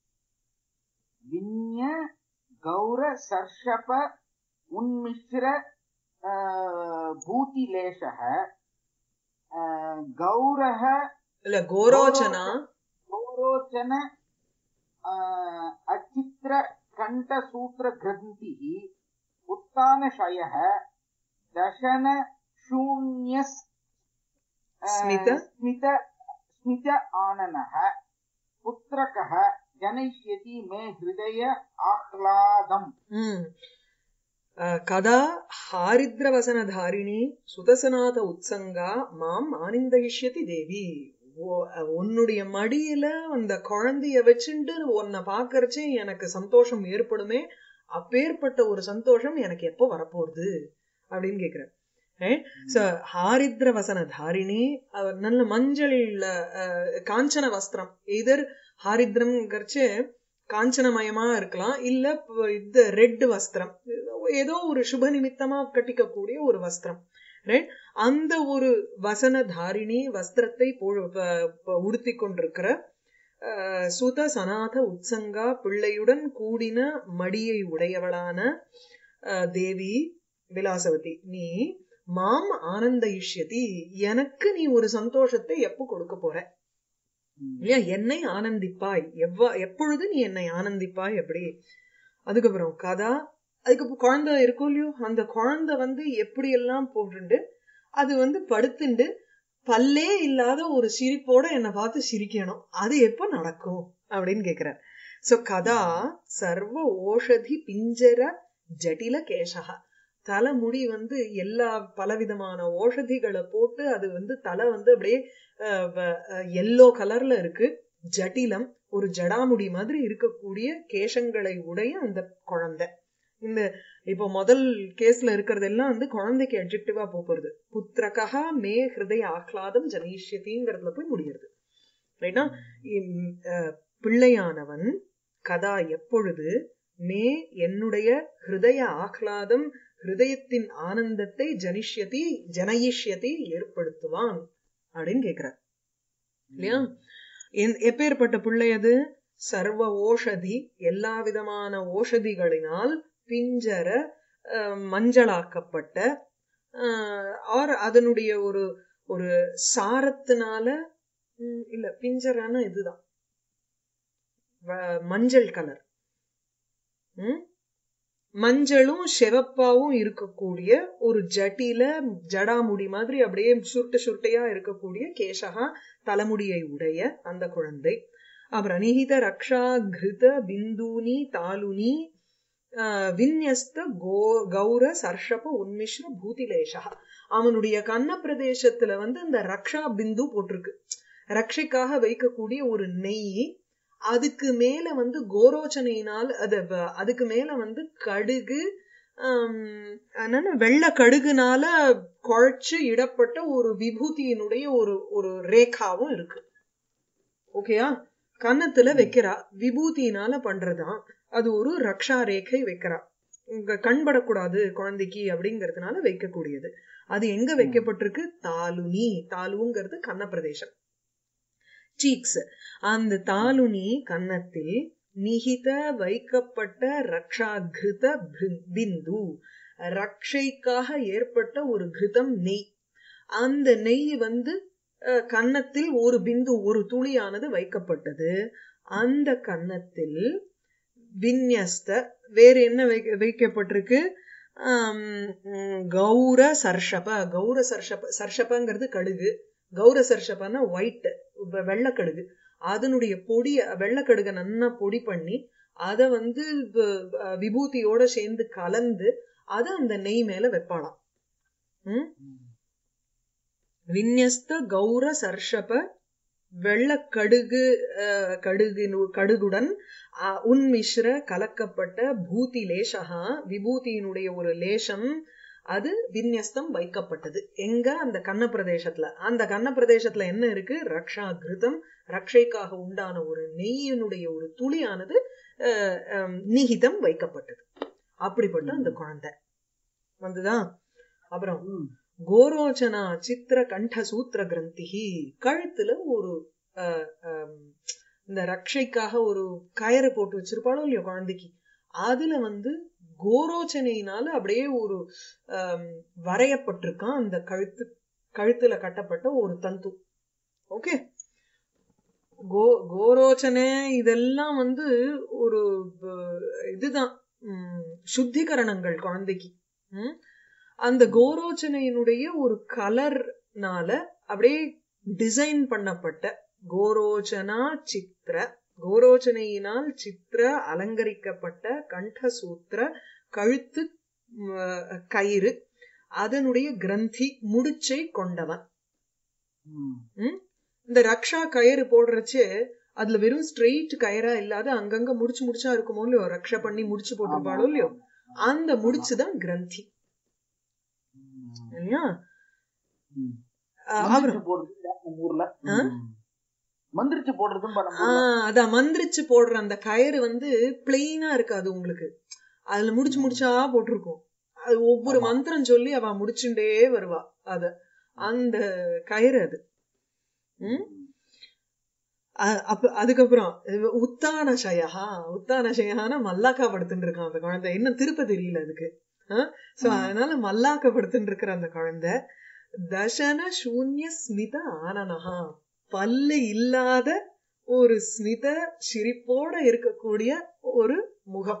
विन्य गौर सर्षप उन्मिश्र अ, भूतिलेशः अ, गौरः இல்ல கோரோச்சனா गौरोचन अ, अचित्र कण्ठसूत्र ग्रन्थिः उत्तानशयः दशन शून्यस् अ, स्मित? स्मित स्मित आननः पुत्रकः जनयिष्यति मे हृदय आह्लादम् ம். அஹ், கதா ஹாரித்ரவசனதாரிணி சுதசநாத உத்சங்கா மாம் ஆனந்தயிஷ்யதி தேவி ஓ- அஹ், உன்னுடைய மடியில அந்த குழந்தைய வச்சுட்டு உன்னை பாக்கறச்சே எனக்கு சந்தோஷம் ஏற்படுமே அப்பேற்பட்ட ஒரு சந்தோஷம் எனக்கு எப்போ வரப்போகுது அப்படின்னு கேக்குறேன் சோ ஹாரித்ர வசன தாரிணி அவர் நல்ல மஞ்சள் அஹ், காஞ்சன வஸ்திரம் எதர் ஹாரித்ரம்ங்கிறச்சு காஞ்சனமயமா இருக்கலாம் இல்ல ப- இது ரெட் வஸ்திரம் ஏதோ ஒரு சுப நிமித்தமா கட்டிக்கக்கூடிய ஒரு வஸ்திரம் ரைட் அந்த ஒரு வசன தாரிணி வஸ்திரத்தை போ- ப- ப- உடுத்திக் கொண்டிருக்கிற அஹ், சுத சனாத உத்சங்கா பிள்ளையுடன் கூடின மடியை உடையவளான அஹ், தேவி விலாசவதி நீ மாம் ஆனந்த இஷ்யதி எனக்கு நீ ஒரு சந்தோஷத்தை எப்போ கொடுக்க போற இல்லையா என்னை ஆனந்திப்பாய் எவ்வா எப்பொழுது நீ என்னை ஆனந்திப்பாய் எப்படி அதுக்கப்புறம் கதா அதுக்கப்புறம் குழந்தை இருக்கும் இல்லையோ அந்த குழந்தை வந்து எப்படி எல்லாம் போட்டுண்டு அது வந்து படுத்துண்டு பல்லே இல்லாத ஒரு சிரிப்போட என்னை பார்த்து சிரிக்கணும் அது எப்ப நடக்கும் அப்படின்னு கேக்குறார் சோ கதா சர்வ ஓஷதி பிஞ்சர ஜடில கேசகா தலைமுடி வந்து எல்லா பலவிதமான ஓஷதிகளை போட்டு அது வந்து தலை வந்து அப்படியே எல்லோ கலர்ல இருக்கு ஜட்டிலம் ஒரு ஜடாமுடி மாதிரி இருக்கக்கூடிய கேசங்களை உடைய அந்த குழந்தை இந்த இப்போ முதல் கேஸ்ல இருக்கிறதெல்லாம் வந்து குழந்தைக்கு அட்ஜெக்டிவா போறது புத்திரகா மே ஹிருதய ஆஹ்லாதம் ஜனீஷ்யதிங்கிறதுல போய் முடியுது ரைட்டா இம், அஹ், பிள்ளையானவன் கதா எப்பொழுது மே என்னுடைய ஹிருதய ஆஹ்லாதம் ஹிருதயத்தின் ஆனந்தத்தை ஜனிஷ்யதி ஜனயிஷ்யதி ஏற்படுத்துவான் அப்படின்னு கேக்குறார் இல்லையா என்- எப்பேற்பட்ட பிள்ளை அது சர்வ ஓஷதி எல்லா விதமான ஓஷதிகளினால் பிஞ்சர அஹ், மஞ்சளாக்கப்பட்ட ஆர் அதனுடைய ஒரு ஒரு சாரத்தினால ம், இல்ல பிஞ்சரான இதுதான் வ- மஞ்சள் கலர் ம் மஞ்சளும் சிவப்பாவும் இருக்கக்கூடிய ஒரு ஜட்டில ஜடாமுடி மாதிரி அப்படியே சுருட்ட சுருட்டையா இருக்கக்கூடிய கேசகா தலைமுடியை உடைய அந்த குழந்தை அப்புறம் அனிஹித ரக்ஷா கிருத பிந்தூனி தாலுனி ஆஹ், விந்யஸ்த கோ கௌர சர்ஷப உன்மிஷ்ர பூதிலேஷா அவனுடைய கன்ன பிரதேசத்துல வந்து இந்த ரக்ஷா பிந்து போட்டிருக்கு ரக்ஷைக்காக வைக்கக்கூடிய ஒரு நெய் அதுக்கு மேல வந்து கோரோச்சனையினால் அது வ- அதுக்கு மேல வந்து கடுகு ஆம், அதனால வெள்ளை கடுகுனால குழைச்சு இடப்பட்ட ஒரு விபூதியினுடைய ஒரு ஒரு ரேகாவும் இருக்கு ஓகேயா கன்னத்துல வைக்கிறா விபூதியினால பண்றதாம் அது ஒரு ரக்ஷா ரேகை வைக்கிறா உங்க கண்படக்கூடாது குழந்தைக்கு அப்படிங்கறதுனால வைக்கக்கூடியது அது எங்க வைக்கப்பட்டிருக்கு தாலுனி தாலுங்கிறது கன்ன பிரதேசம் சீக்ஸ் அந்த தாலுனி கன்னத்தில் நிகித வைக்கப்பட்ட ரக்ஷாகிருத பிரு- பிந்து ரக்ஷைக்காக ஏற்பட்ட ஒரு கிருதம் நெய் அந்த நெய் வந்து அஹ், கன்னத்தில் ஒரு பிந்து ஒரு துளியானது வைக்கப்பட்டது அந்த கன்னத்தில் விந்யஸ்த வேற என்ன வைக்க- வைக்கப்பட்டிருக்கு ஆம், ம், கௌர சர்ஷப கௌர சர்ஷப சர்ஷபங்கிறது கடுகு கௌர சர்ஷபன்னா ஒயிட் வெள்ளக்கடுகு அதனுடைய பொடி வெள்ளக்கடுகை நன்னா பொடி பண்ணி அத வந்து வ- வ- விபூதியோட சேர்ந்து கலந்து அத அந்த நெய் மேல வைப்பாளாம் ம்? விந்யஸ்த கௌர சர்ஷப வெள்ளக்கடுகு அஹ், கடுகு கடுகுடன் அஹ், உன்மிஸ்ர கலக்கப்பட்ட பூதி லேசகா விபூதியினுடைய ஒரு லேசம் அது விந்யஸ்தம் வைக்கப்பட்டது எங்க அந்த கன்ன பிரதேசத்துல அந்த கன்ன பிரதேசத்துல என்ன இருக்கு ரக்ஷா கிருதம் ரக்ஷைக்காக உண்டான ஒரு நெய்யினுடைய ஒரு துளியானது அஹ், அஹ், நிகிதம் வைக்கப்பட்டது அப்படிப்பட்ட அந்த குழந்தை வந்துதா அப்புறம் ம். கோரோச்சனா சித்திர கண்ட சூத்திர கிரந்திகி கழுத்துல ஒரு அஹ், அஹ், இந்த ரக்ஷைக்காக ஒரு கயறு போட்டு வச்சிருப்பாளோ இல்லையோ குழந்தைக்கு அதுல வந்து கோரோச்சனையினால அப்படியே ஒரு ஆம், வரையப்பட்டிருக்கான் அந்த கழுத்து கழுத்துல கட்டப்பட்ட ஒரு தந்து ஓகே கோ கோரோச்சனை இதெல்லாம் வந்து ஒரு ப- இதுதான் ம், சுத்திகரணங்கள் குழந்தைக்கு ம்? அந்த கோரோச்சனையினுடைய ஒரு கலர்னால அப்படியே டிசைன் பண்ணப்பட்ட கோரோச்சனா சித்திர கோரோச்சனையினால் சித்திர அலங்கரிக்கப்பட்ட கண்டசூத்திர கழுத்து ம், கயிறு அதனுடைய கிரந்தி முடிச்சை கொண்டவன் ம். ம்? இந்த ரக்ஷா கயிறு போடுறச்சு அதுல வெறும் ஸ்ட்ரெயிட் கயிறா இல்லாத அங்கங்க முடிச்சு முடிச்சா இருக்குமோ இல்லையோ ரக்ஷா பண்ணி முடிச்சு போட்டிருப்பாளோ இல்லையோ அந்த முடிச்சுதான் கிரந்தி ம். இல்லையா ம். அஹ் மந்திரிச்சு அப்புறம் போடுறது இல்ல நம்ம ஊர்ல ஆ? ம். மந்திரிச்சு போடுறதும் நம்ம ஊர்ல. ஆஹ் அதான் மந்திரிச்சு போடுற அந்த கயிறு வந்து பிளெயினா இருக்காது உங்களுக்கு அதுல முடிச்சு முடிச்சா போட்டிருக்கும் அது ஒவ்வொரு ஆமா. மந்திரம் சொல்லி அவ முடிச்சுட்டே வருவா அத அந்த கயிறு அது ம்? அ- அப்ப அதுக்கப்புறம் இது உத்தான சயா உத்தான சயானா மல்லாக்கா படுத்துட்டு இருக்கான் அந்த குழந்தை இன்னும் திருப்ப தெரியல அதுக்கு சோ ம். அதனால மல்லாக்க படுத்துட்டு இருக்கிற அந்த குழந்தை தசன சூன்ய ஸ்மித ஆனனஹா பல்லு இல்லாத ஒரு ஸ்மித சிரிப்போட இருக்கக்கூடிய ஒரு முகம்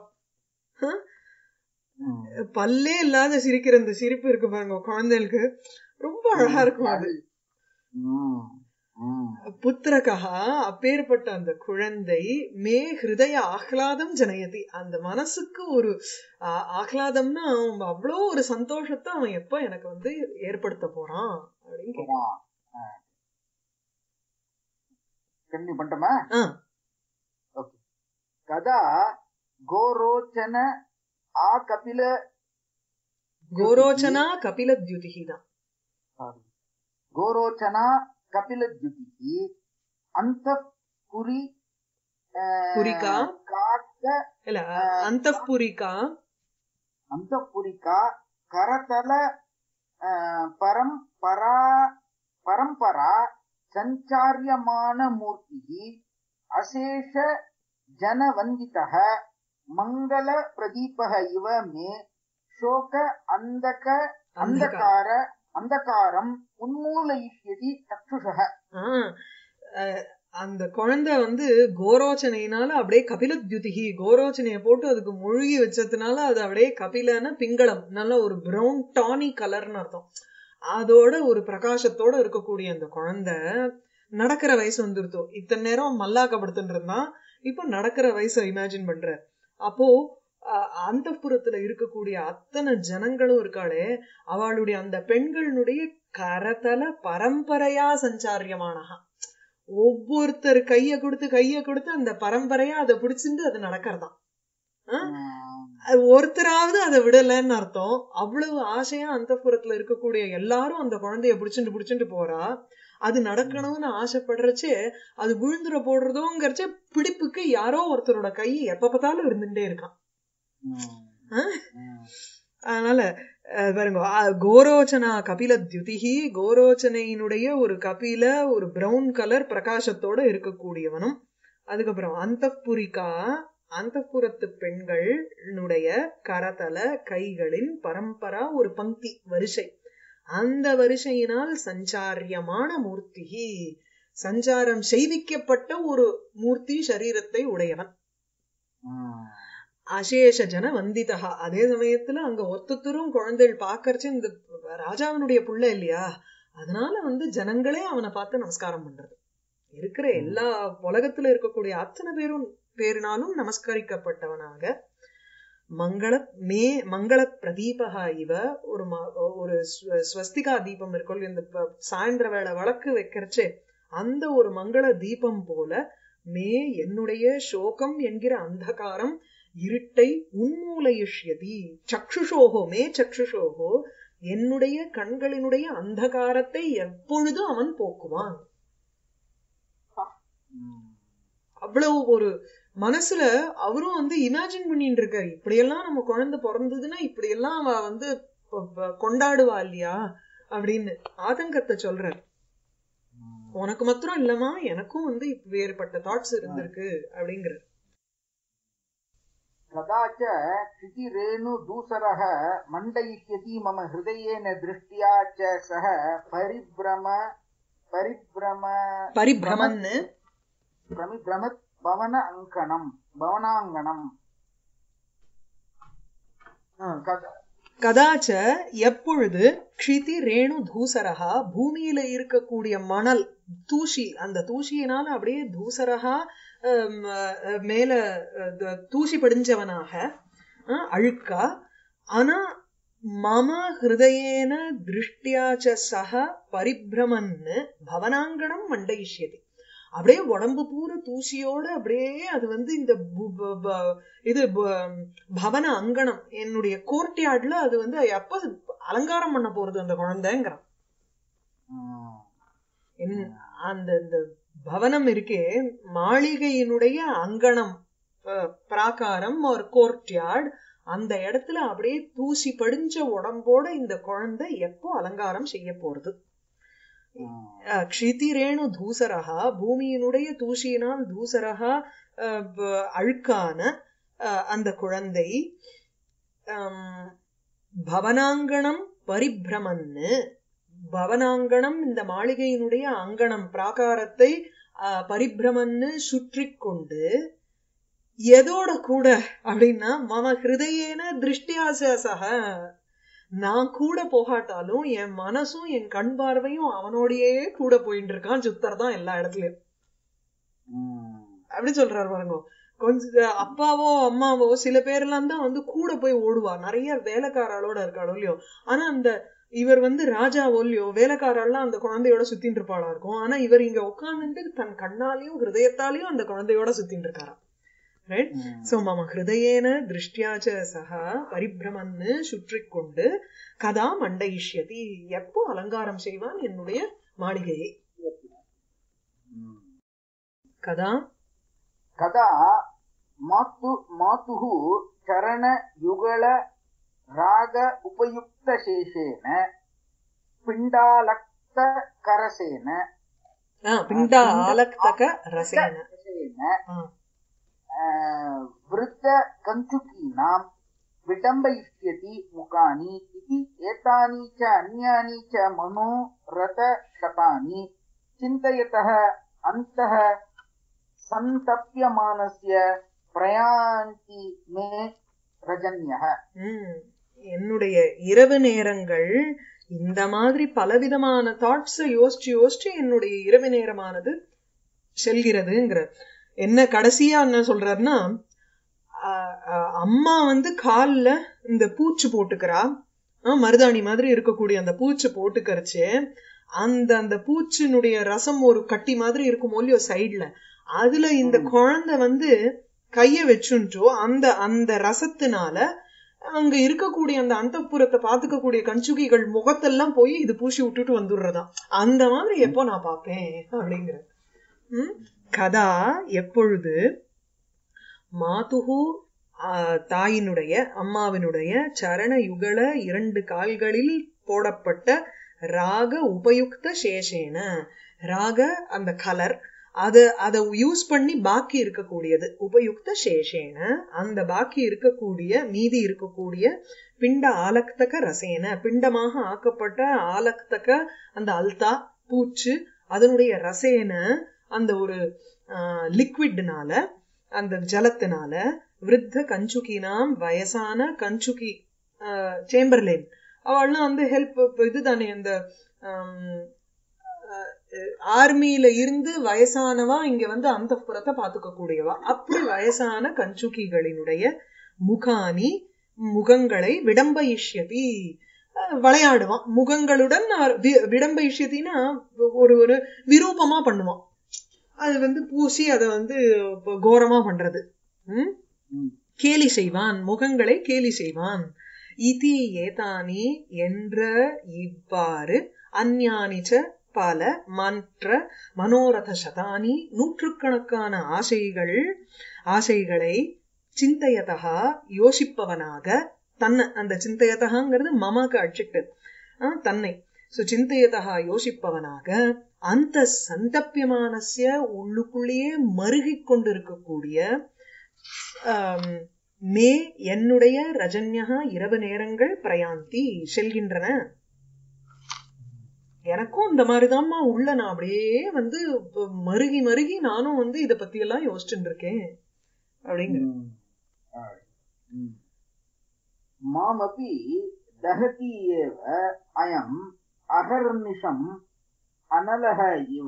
ம். பல்லே இல்லாத சிரிக்கிற அந்த சிரிப்பு இருக்கு பாருங்க குழந்தைகளுக்கு ரொம்ப அழகா இருக்கும் அது ம். ம். புத்திரகா அப்பேற்பட்ட அந்த குழந்தை மே ஹிருதய ஆஹ்லாதம் ஜனயதி அந்த மனசுக்கு ஒரு ஆ- ஆஹ்லாதம்னா அவன் அவ்வளோ ஒரு சந்தோஷத்தை அவன் எப்ப எனக்கு வந்து ஏற்படுத்த போறான் அப்படின்னு கேட்டான். ஆ. ஆ. கண்டினியூ பண்ணிட்டோமா ஆ ஓகே கதா கோரோச்சன ஆ கபில கோரோச்சனா கபில தியுதிகி தான் sorry. கோரோச்சனா கபில ஜுதி அந்த புரி புரிகா? காக்க இல்ல அந்த புரிகா அந்த புரிகா கரதல ஆ, பரம் பரா பரம்பரா சஞ்சாரியமான மூர்த்தி அசேஷ ஜனவந்திதः மங்கள பிரதீபः இவ மே சோக அந்தக அந்தகார அந்தகாரம் உன்மூலயிஷ்யதி சக்ஷுஷः ஆ, அஹ், அந்த குழந்தை வந்து கோரோச்சனையினால அப்படியே கபில தியுதிகி கோரோச்சனைய போட்டு அதுக்கு மூழ்கி வச்சதுனால அது அப்படியே கபிலன பிங்களம் நல்ல ஒரு பிரவுன் டானி கலர்னு அர்த்தம் அதோட ஒரு பிரகாசத்தோட இருக்கக்கூடிய அந்த குழந்தை நடக்கிற வயசு வந்துருத்தோ இத்தனை நேரம் மல்லாக்கப்படுத்துட்டு இருந்தான் இப்போ நடக்கிற வயசை இமேஜின் பண்ற அப்போ அந்த புறத்துல இருக்கக்கூடிய அத்தனை ஜனங்களும் இருக்காளே அவளுடைய அந்த பெண்களுடைய கரதல பரம்பரையா சஞ்சாரியமானகா ஒவ்வொருத்தர் கைய கொடுத்து கைய கொடுத்து அந்த பரம்பரையா அதை பிடிச்சிட்டு அது நடக்கிறதாம் ஆ? அது ஒருத்தராவது அதை விடலைன்னு அர்த்தம் அவ்வளவு ஆசையா அந்த புறத்துல இருக்கக்கூடிய எல்லாரும் அந்த குழந்தைய பிடிச்சிட்டு பிடிச்சிட்டு போறா அது நடக்கணும்னு ஆசைப்படுறச்சே அது விழுந்துட போடுறதோங்கிறச்சே பிடிப்புக்கு யாரோ ஒருத்தரோட கை எப்ப பார்த்தாலும் இருந்துட்டே இருக்கான் ம். ஆ? ம். அதனால அஹ், பாருங்க அஹ், கோரோச்சனா கபில தியுதிகி கோரோச்சனையினுடைய ஒரு கபில ஒரு பிரவுன் கலர் பிரகாசத்தோட இருக்கக்கூடியவனும் அதுக்கப்புறம் அந்தப்புரிகா அந்தப்புறத்து பெண்களுடைய கரதல கைகளின் பரம்பரா ஒரு பங்கி வரிசை அந்த வரிசையினால் சஞ்சாரியமான மூர்த்தி சஞ்சாரம் செய்விக்கப்பட்ட ஒரு மூர்த்தி சரீரத்தை உடையவன் ம். அசேஷ ஜன வந்திதா அதே சமயத்துல அங்க ஒத்தத்தரும் குழந்தைகள் பாக்கறச்சு இந்த ராஜாவினுடைய புள்ள இல்லையா அதனால வந்து ஜனங்களே அவனை பார்த்து நமஸ்காரம் பண்றது இருக்கிற எல்லா உலகத்துல இருக்கக்கூடிய அத்தனை பேரும் பேரினாலும் நமஸ்கரிக்கப்பட்டவனாக மங்கள மே மங்கள பிரதீபகா இவ ஒரு ம- ஒரு ஸ்வ- ஸ்வஸ்திகா தீபம் இருக்கும் இந்த ப- சாயந்தர வேளை வழக்கு வைக்கிறச்சே அந்த ஒரு மங்கள தீபம் போல மே என்னுடைய சோகம் என்கிற அந்தகாரம் இருட்டை உன்மூலயிஷ்யதி சக்ஷுஷோகோ மே சக்ஷுஷோகோ என்னுடைய கண்களினுடைய அந்தகாரத்தை எப்பொழுதும் அவன் போக்குவான் ம். அவ்வளவு ஒரு மனசுல அவரும் வந்து இமேஜின் பண்ணிட்டு இருக்காரு இப்படியெல்லாம் நம்ம குழந்தை பிறந்ததுன்னா இப்படியெல்லாம் அவ வந்து ப- ப- கொண்டாடுவா இல்லையா அப்படின்னு ஆதங்கத்தை சொல்றாரு ம். உனக்கு மாத்திரம் இல்லமா எனக்கும் வந்து இப்ப வேறுபட்ட தாட்ஸ் இருந்திருக்கு அப்படிங்கிறார் कदा च क्षितिरेणुदूसरः मण्डयिष्यति मम हृदयेन दृष्ट्या च सः परिभ्रम परिभ्रम பரிபிரமன்னு प्रमिभ्रमत् भवन अङ्कणम् भवनाङ्गणम् ஆ. कदा கதாச்ச எப்பொழுது க்ஷிதி ரேணு தூசரகா பூமியில இருக்கக்கூடிய மணல் தூசி அந்த தூசியினால அப்படியே தூசரகா ஹம், அஹ், மேல அஹ், த- தூசி படிஞ்சவனாக அஹ், அழுக்கா ஆனா மம ஹிருதயேன திருஷ்டியாச்ச சக பரிபிரமன்னு பவனாங்கணம் மண்டயிஷ்யதி அப்படியே உடம்பு பூரா தூசியோட அப்படியே அது வந்து இந்த பு- பு- ப- இது ப- பவன அங்கணம் என்னுடைய கோர்ட்யார்ட்ல அது வந்து எப்ப அலங்காரம் பண்ண போறது அந்த குழந்தைங்கிறான் ம். என்- அந்த இந்த பவனம் இருக்கே மாளிகையினுடைய அங்கணம் அஹ், பிராகாரம் ஒரு கோர்ட்யார்ட் அந்த இடத்துல அப்படியே தூசி படிஞ்ச உடம்போட இந்த குழந்தை எப்போ அலங்காரம் செய்ய போறது ம். அஹ், க்ஷிதிரேணு தூசரகா பூமியினுடைய தூசியினால் தூசரகா அஹ், ப- அழுக்கான அஹ், அந்த குழந்தை அம், பவனாங்கணம் பரிபிரமன்னு பவனாங்கணம் இந்த மாளிகையினுடைய அங்கணம் பிராகாரத்தை அஹ், பரிபிரமன்னு சுற்றி கொண்டு எதோட கூட அப்படின்னா மம ஹிருதயேன திருஷ்டியாசக நான் கூட போகாட்டாலும் என் மனசும் என் கண் பார்வையும் அவனோடயே கூட போயிட்டு இருக்கான் சுத்தர் தான் எல்லா இடத்துலயும் ம். அப்படி சொல்றாரு பாருங்க கொஞ்சம் அப்பாவோ அம்மாவோ சில பேர்லாம் தான் வந்து கூட போய் ஓடுவா நிறைய வேலைக்காராளோட இருக்காளோ இல்லையோ ஆனா அந்த இவர் வந்து ராஜாவோ இல்லையோ வேலைக்காரெல்லாம் அந்த குழந்தையோட சுத்தின்னு இருப்பாளா இருக்கும் ஆனா இவர் இங்க உட்கார்ந்துட்டு தன் கண்ணாலையும் ஹிருதயத்தாலையும் அந்த குழந்தையோட சுத்தின்னு இருக்காராம் ரைட் ம். சோ மம ஹிருதயேன திருஷ்டியாச்ச சகா பரிபிரமன்னு சுற்றி கொண்டு கதா மண்டயிஷ்யதி எப்போ அலங்காரம் செய்வான் என்னுடைய மாளிகையை ம். கதா कदा मातु मातुः चरणयुगल राग उपयुक्तशेषेण पिण्डालक्तकरसेन ஆ, பிண்டா ஆலக்தக ரசேன रसेन ஆ. वृद्धकञ्चुकीनां विटम्बयिष्यति मुखानि इति एतानि च अन्यानि च मनोरथशतानि चिन्तयतः अन्तः सन्तप्यमानस्य प्रयान्ति मे रजन्यः ம். என்னுடைய இரவு நேரங்கள் இந்த மாதிரி பலவிதமான தாட்ஸ் யோசிச்சு யோசிச்சு என்னுடைய இரவு நேரமானது செல்கிறதுங்கிற என்ன கடைசியா என்ன சொல்றாருன்னா ஆ, ஆ, அம்மா வந்து கால்ல இந்த பூச்சு போட்டுக்கிறா ஆ, மருதாணி மாதிரி இருக்கக்கூடிய அந்த பூச்சு போட்டுக்கறச்சு அந்த அந்த பூச்சினுடைய ரசம் ஒரு கட்டி மாதிரி இருக்கும் இல்லையோ சைடுல அதுல இந்த குழந்தை வந்து கைய வச்சுட்டோ அந்த அந்த ரசத்தினால அங்க இருக்கக்கூடிய அந்த அந்தப்புறத்தை பாத்துக்கக்கூடிய கஞ்சுகிகள் முகத்தெல்லாம் போய் இது பூசி விட்டுட்டு வந்துடுறதாம் அந்த மாதிரி எப்போ நான் பார்ப்பேன் அப்படிங்கிற ம்? கதா எப்பொழுது மாதுகு ஆ, தாயினுடைய அம்மாவினுடைய சரண யுகல இரண்டு கால்களில் போடப்பட்ட ராக உபயுக்த சேஷேன ராக அந்த கலர் அத அத யூஸ் பண்ணி பாக்கி இருக்கக்கூடியது உபயுக்த சேஷேன அந்த பாக்கி இருக்கக்கூடிய மீதி இருக்கக்கூடிய பிண்ட ஆலக்தக ரசேன பிண்டமாக ஆக்கப்பட்ட ஆலக்தக அந்த அல்தா பூச்சு அதனுடைய ரசேன அந்த ஒரு லிக்விட்னால அந்த ஜலத்தினால விருத்த கஞ்சுகினாம் வயசான கஞ்சுகி சேம்பர்லேன் அவள்லாம் வந்து ஹெல்ப் இதுதானே அந்த ஆர்மியில இருந்து வயசானவா இங்க வந்து அந்த புறத்தை பாத்துக்க கூடியவா அப்படி வயசான கஞ்சுகிகளினுடைய முகானி முகங்களை விடம்பயிஷ்யதி அஹ், விளையாடுவான் முகங்களுடன் அஹ், வி- விடம்பயிஷ்யத்தின்னா ஒரு ஒரு விரூபமா பண்ணுவான் அது வந்து பூசி அதை வந்து இப்ப கோரமா பண்றது ம் ம். கேலி செய்வான் முகங்களை கேலி செய்வான் இதி ஏதானி என்ற இவ்வாறு அந்யானிச்ச பல மற்ற மனோரத சதானி நூற்றுக்கணக்கான ஆசைகள் ஆசைகளை சிந்தையதகா யோசிப்பவனாக தன்னை அந்த சிந்தையதகாங்கிறது மமாக்கு அட்ஜெக்டிவ் தன்னை சோ சிந்தையதகா யோசிப்பவனாக அந்த சந்தப்பியமானசிய உள்ளுக்குள்ளேயே மருகிக் கொண்டிருக்கக்கூடிய ஆம், மே என்னுடைய ரஜன்யா இரவு நேரங்கள் பிரயாந்தி செல்கின்றன எனக்கும் இந்த மாதிரிதாம்மா உள்ள நான் அப்படியே வந்து இப்ப மருகி மருகி நானும் வந்து இத பத்தி எல்லாம் யோசிச்சுட்டு இருக்கேன் அப்படிங்கிற ம். ஆ. ம். மாமபி दहति एव अयम् अहर्निशम् अनलः इव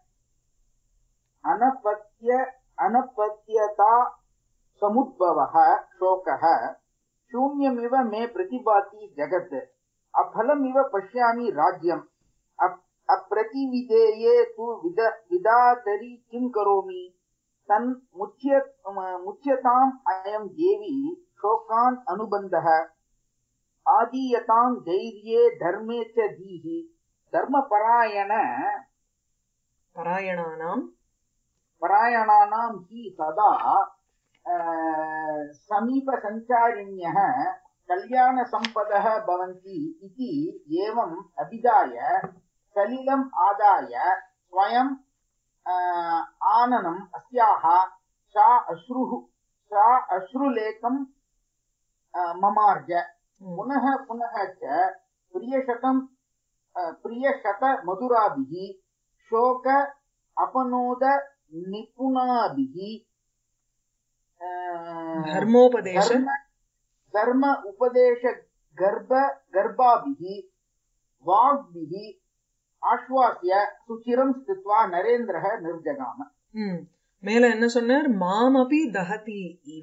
अनपत्य अनपत्यता समुद्भवः शोकः शून्यमिव मे प्रतिभाति जगत् अफलमिव पश्यामि राज्यम् अप्- अप्रतिविधेये तु विद विदातरि किं करोमि तन् मुच्य मुच्यताम् अयम् देवी शोकान् अनुबन्धः आदीयताम् धैर्ये धर्मे च धीः धर्मपरायण பராயணானாம் परायणानां हि सदा अ, समीपसञ्चारिण्यः कल्याणसम्पदः भवन्ति इति एवम् अभिधाय सलिलम् आदाय स्वयम् अ, आननम् अस्याः सा अश्रुः सा अश्रुलेखम् अ, ममार्ज ம். पुनः पुनः च प्रियशतम् अ, प्रियशतमधुराभिः शोक अपनोद निपुणाभिः अ, தர்மோபதேச धर्म धर्म उपदेश गर्भ गर्भाभिः वाग्भिः आश्वास्य सुचिरं स्थित्वा नरेन्द्रः निर्जगाम ம் மேல என்ன சொன்னார் மாமபி தஹதி இவ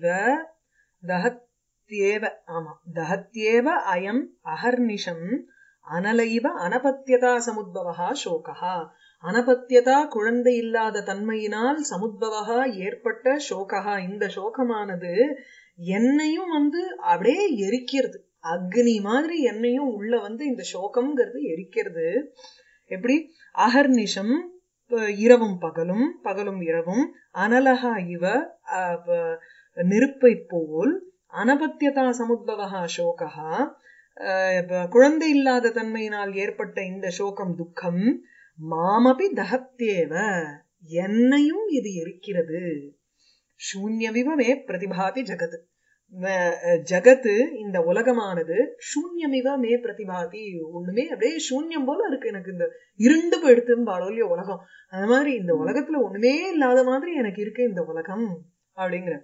தஹத்யேவ ஆமா தஹத்யேவ அயம் அகர்நிஷம் அனலைவ அனபத்தியதா சமுத்பவா சோகா அனபத்தியதா குழந்தை இல்லாத தன்மையினால் சமுத்பவா ஏற்பட்ட சோகா இந்த சோகமானது என்னையும் வந்து அப்படியே எரிக்கிறது அக்னி மாதிரி என்னையும் உள்ள வந்து இந்த சோகம்ங்கிறது எரிக்கிறது எப்படி அகர்நிஷம் ப- இரவும் பகலும் பகலும் இரவும் அனலகா இவ அஹ், ப- நெருப்பை போல் அனபத்தியதா சமுத்பவா சோகா அஹ், ப- குழந்தை இல்லாத தன்மையினால் ஏற்பட்ட இந்த சோகம் துக்கம் மாமபி தகத்தேவ என்னையும் இது எரிக்கிறது சூன்யமிவ மே பிரதிபாதி ஜகத் வ- ஜகத்து இந்த உலகமானது சூன்யமிவ மே பிரதிபாதி ஒண்ணுமே அப்படியே சூன்யம் போல இருக்கு எனக்கு இந்த இருண்டு போயிடுத்துன்னு பாடோலியோ உலகம் அந்த மாதிரி இந்த உலகத்துல ஒண்ணுமே இல்லாத மாதிரி எனக்கு இருக்கு இந்த உலகம் அப்படிங்கிற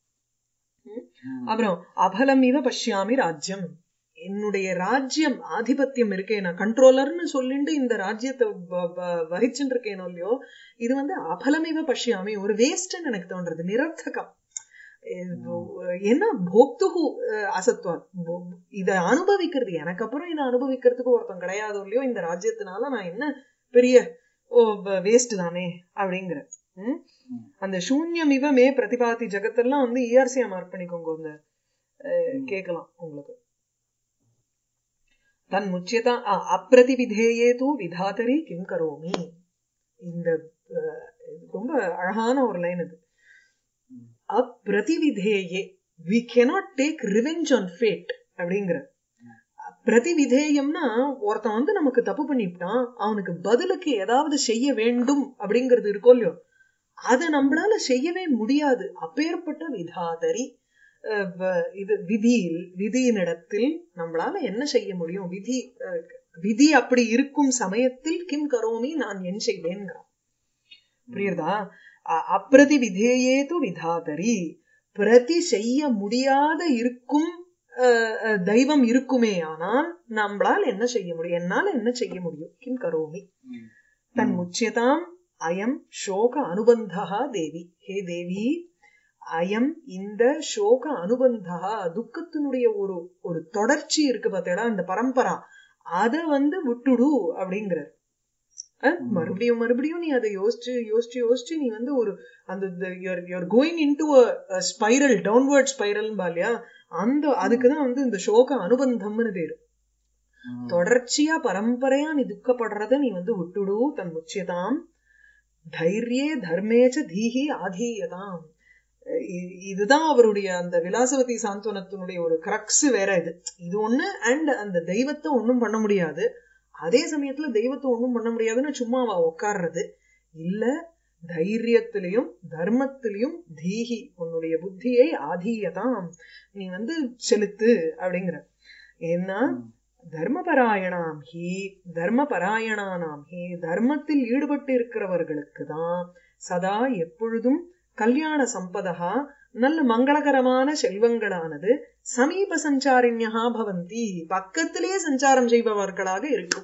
அப்புறம் அபலம் இவ பஷ்யாமி ராஜ்யம் என்னுடைய ராஜ்யம் ஆதிபத்தியம் இருக்கே நான் கண்ட்ரோலர்னு சொல்லிட்டு இந்த ராஜ்யத்தை வ- வ- வகிச்சுட்டு இருக்கேனோ இல்லையோ இது வந்து அபலமிவ பஷ்யாமி ஒரு வேஸ்ட்னு எனக்கு தோன்றது நிரர்த்தகம் அஹ் என்ன போக்துகு அஹ் அசத்வா போ- இத அனுபவிக்கிறது எனக்கு அப்புறம் இதை அனுபவிக்கிறதுக்கு ஒருத்தன் கிடையாது இல்லையோ இந்த ராஜ்யத்தினால நான் என்ன பெரிய ஓ வேஸ்ட் தானே அப்படிங்கிற ம்? ம். அந்த சூன்யம் இவ மே பிரதிபாதி ஜெகத்தெல்லாம் வந்து இஆர்சியா மார்க் பண்ணிக்கோங்க இந்த அஹ், கேட்கலாம் உங்களுக்கு தன் முச்சியதா அ- அப்பிரதிவிதேயே தூ விதாதரி கிம் கரோமி இந்த அஹ், ரொம்ப அழகான ஒரு லைன் இது ம். அப்பிரதிவிதேயே we cannot take revenge on fate அப்படிங்கிற பிரதிவிதேயம்னா ஒருத்தன் வந்து நமக்கு தப்பு பண்ணிவிட்டான் அவனுக்கு பதிலுக்கு ஏதாவது செய்ய வேண்டும் அப்படிங்கிறது இருக்கோ இல்லையோ அதை நம்மளால செய்யவே முடியாது அப்பேற்பட்ட விதாதரி அஹ், வ- இது விதியில் விதியினிடத்தில் நம்மளால என்ன செய்ய முடியும் விதி அஹ், விதி அப்படி இருக்கும் சமயத்தில் கிம் கரோமி நான் என் செய்வேன்கிறான் புரியுறதா அ- அப்பிரதி விதேயேது விதாதரி பிரதி செய்ய முடியாத இருக்கும் அஹ், அஹ், தெய்வம் இருக்குமே ஆனால் நம்மளால் என்ன செய்ய முடியும் என்னால என்ன செய்ய முடியும் கிம் கரோமி ம். தன் முச்சியதாம் அயம் சோக அனுபந்தா தேவி ஹே தேவி அயம் இந்த சோக அனுபந்தா துக்கத்தினுடைய ஒரு ஒரு தொடர்ச்சி இருக்கு பார்த்தேடா இந்த பரம்பரா அத வந்து விட்டுடு அப்படிங்கிறார் அஹ், மறுபடியும் மறுபடியும் நீ அதை யோசிச்சு யோசிச்சு யோசிச்சு நீ வந்து ஒரு அந்த you're going into spiral downward spiral இல்லையா அந்த அதுக்குதான் வந்து இந்த சோக அனுபந்தம்னு பேரு ம். தொடர்ச்சியா பரம்பரையா நீ துக்கப்படுறத நீ வந்து விட்டுடு தன் முச்சியதாம் தைரியே தர்மேச்ச தீஹி ஆதீயதாம் இ- இதுதான் அவருடைய அந்த விலாசவதி சாந்தவனத்தினுடைய ஒரு கிரக்ஸ் வேற இது இது ஒண்ணு அண்ட் அந்த தெய்வத்தை ஒண்ணும் பண்ண முடியாது அதே சமயத்துல தெய்வத்தை ஒண்ணும் பண்ண முடியாதுன்னு சும்மா அவ உட்கார்றது இல்ல தைரியத்திலையும் தர்மத்திலையும் தீஹி உன்னுடைய புத்தியை ஆதீயதாம் நீ வந்து செலுத்து அப்படிங்கிற ஏன்னா ம். தர்மபராயணாம் ஹி தர்மபராயணானாம் ஹி தர்மத்தில் ஈடுபட்டு இருக்கிறவர்களுக்கு தான் சதா எப்பொழுதும் கல்யாண சம்பதா நல்ல மங்களகரமான செல்வங்களானது சமீப சஞ்சாரிண்யா பவந்தி பக்கத்திலேயே சஞ்சாரம் செய்பவர்களாக இருக்கும்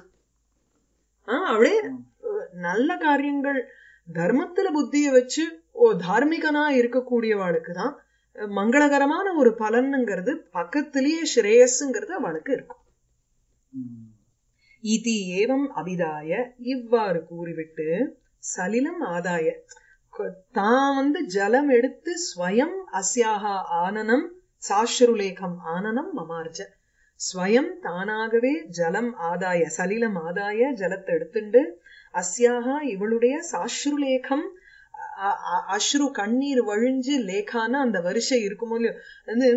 ஆஹ் அப்படியே அஹ், நல்ல காரியங்கள் தர்மத்துல புத்திய வச்சு ஓ தார்மிகனா இருக்கக்கூடியவாளுக்கு தான் அஹ், மங்களகரமான ஒரு பலனுங்கிறது பக்கத்திலேயே ஸ்ரேயஸுங்கிறது அவளுக்கு இருக்கும் ம். இதி ஏவம் அபிதாய இவ்வாறு கூறிவிட்டு சலிலம் ஆதாய கொ- தான் வந்து ஜலம் எடுத்து ஸ்வயம் அஸ்யாகா ஆனனம் சாஸ்ருலேகம் ஆனனம் மமார்ஜ ஸ்வயம் தானாகவே ஜலம் ஆதாய சலிலம் ஆதாய ஜலத்தை எடுத்துண்டு அஸ்யாகா இவளுடைய சாஸ்ருலேகம் அ- அ- அஸ்ரு கண்ணீர் வழிஞ்சு லேகான அந்த வரிசை இருக்குமோ இல்லையோ வந்து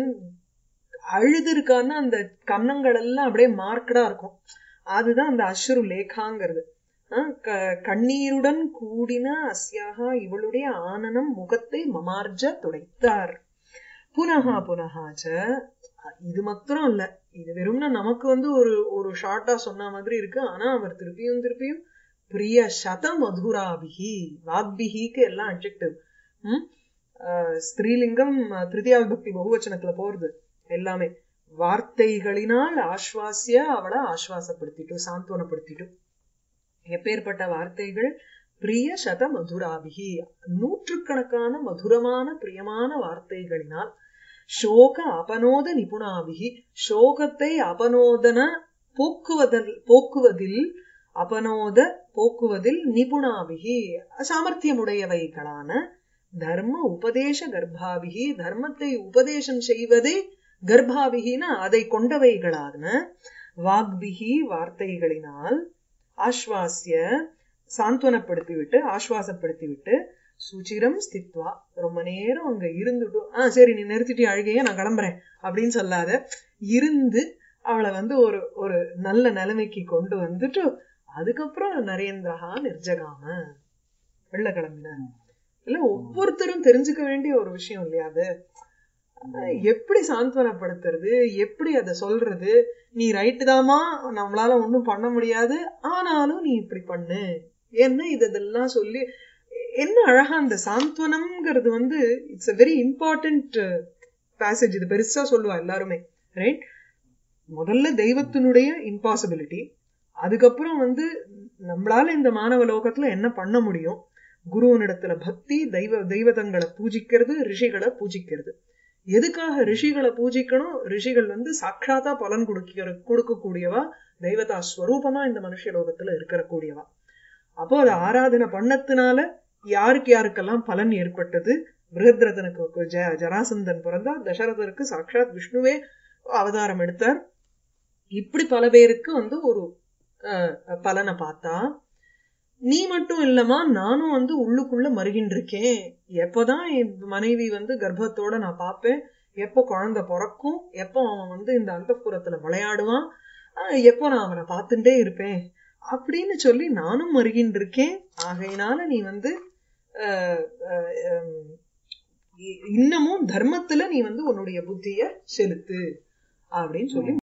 அழுது இருக்கான்னா அந்த கன்னங்கள் எல்லாம் அப்படியே மார்க்கடா இருக்கும் அதுதான் அந்த அஸ்ரு லேகாங்கிறது ஆஹ் க- கண்ணீருடன் கூடின அஸ்யாகா இவளுடைய ஆனனம் முகத்தை மமார்ஜ துடைத்தார் புனகா புனகாச்ச இது மாத்திரம் இல்ல இது வெறும்னா நமக்கு வந்து ஒரு ஒரு ஷார்ட்டா சொன்ன மாதிரி இருக்கு ஆனா அவர் திருப்பியும் திருப்பியும் பிரிய சத மதுராபிகி வாக்பிகிக்கு எல்லாம் அட்ஜெக்டிவ் ஸ்திரீலிங்கம் அஹ், திருதியா விபக்தி பகுவச்சனத்துல போறது எல்லாமே வார்த்தைகளினால் ஆஸ்வாசிய அவளை ஆஸ்வாசப்படுத்திட்டு சாந்தவனப்படுத்திட்டு எப்பேற்பட்ட வார்த்தைகள் பிரிய சத மதுராபிகி நூற்றுக்கணக்கான மதுரமான பிரியமான வார்த்தைகளினால் சோக அபனோத நிபுணாபிகி சோகத்தை அபனோதன போக்குவதில் போக்குவதில் அபனோத போக்குவதில் நிபுணாபிகி சாமர்த்தியமுடையவைகளான தர்ம உபதேச கர்ப்பாபிகி தர்மத்தை உபதேசம் செய்வதே கர்ப்பாபிகினா அதை கொண்டவைகளான வாக்பிகி வார்த்தைகளினால் ஆஸ்வாசிய சாந்த்வனப்படுத்திவிட்டு ஆஸ்வாசப்படுத்திவிட்டு சுச்சிரம் ஸ்தித்வா ரொம்ப நேரம் அங்க இருந்துட்டு ஆ சரி நீ நிறுத்திட்டு அழுகைய நான் கிளம்புறேன் அப்படின்னு சொல்லாத இருந்து அவளை வந்து ஒரு ஒரு நல்ல நிலைமைக்கு கொண்டு வந்துட்டு அதுக்கப்புறம் நரேந்திரஹா நிர்ஜகாம வெள்ள கிளம்பினார் இல்ல ஒவ்வொருத்தரும் தெரிஞ்சுக்க வேண்டிய ஒரு விஷயம் இல்லையா அது அஹ் எப்படி சாந்த்வனப்படுத்துறது எப்படி அதை சொல்றது நீ ரைட்டு தாமா நம்மளால ஒண்ணும் பண்ண முடியாது ஆனாலும் நீ இப்படி பண்ணு என்ன இது இதெல்லாம் சொல்லி என்ன அழகா அந்த சாந்த்வனம்ங்கிறது வந்து it's a very important passage இது பெருசா சொல்லுவா எல்லாருமே ரைட் முதல்ல தெய்வத்தினுடைய இம்பாசிபிலிட்டி அதுக்கப்புறம் வந்து நம்மளால இந்த மானவ லோகத்துல என்ன பண்ண முடியும் குருவனிடத்துல பக்தி தெய்வ தெய்வதங்களை பூஜிக்கிறது ரிஷிகளை பூஜிக்கிறது எதுக்காக ரிஷிகளை பூஜிக்கணும் ரிஷிகள் வந்து சாட்சாத்தா பலன் கொடுக்கிற கொடுக்கக்கூடியவா தெய்வதா ஸ்வரூபமா இந்த மனுஷ லோகத்துல இருக்கிற கூடியவா அப்போ அதை ஆராதனை பண்ணத்தினால யாருக்கு யாருக்கெல்லாம் பலன் ஏற்பட்டது பிருகத்ரதனுக்கு ஜ ஜராசந்தன் பிறந்தா தசரதருக்கு சாட்சாத் விஷ்ணுவே அவதாரம் எடுத்தார் இப்படி பல பேருக்கு வந்து ஒரு அஹ், பலனை பார்த்தா நீ மட்டும் இல்லம்மா நானும் வந்து உள்ளுக்குள்ள மருகின்னு இருக்கேன் எப்போதான் என் மனைவி வந்து கர்ப்பத்தோட நான் பார்ப்பேன் எப்போ குழந்தை பிறக்கும் எப்போ அவன் வந்து இந்த அந்தப்புறத்துல விளையாடுவான் ஆஹ் எப்போ நான் அவனை பார்த்துட்டே இருப்பேன் அப்படின்னு சொல்லி நானும் மருகின்னு இருக்கேன் ஆகையினால நீ வந்து ஆஹ் ஆஹ் ஹம், இ- இன்னமும் தர்மத்துல நீ வந்து உன்னுடைய புத்திய செலுத்து அப்படின்னு சொல்லி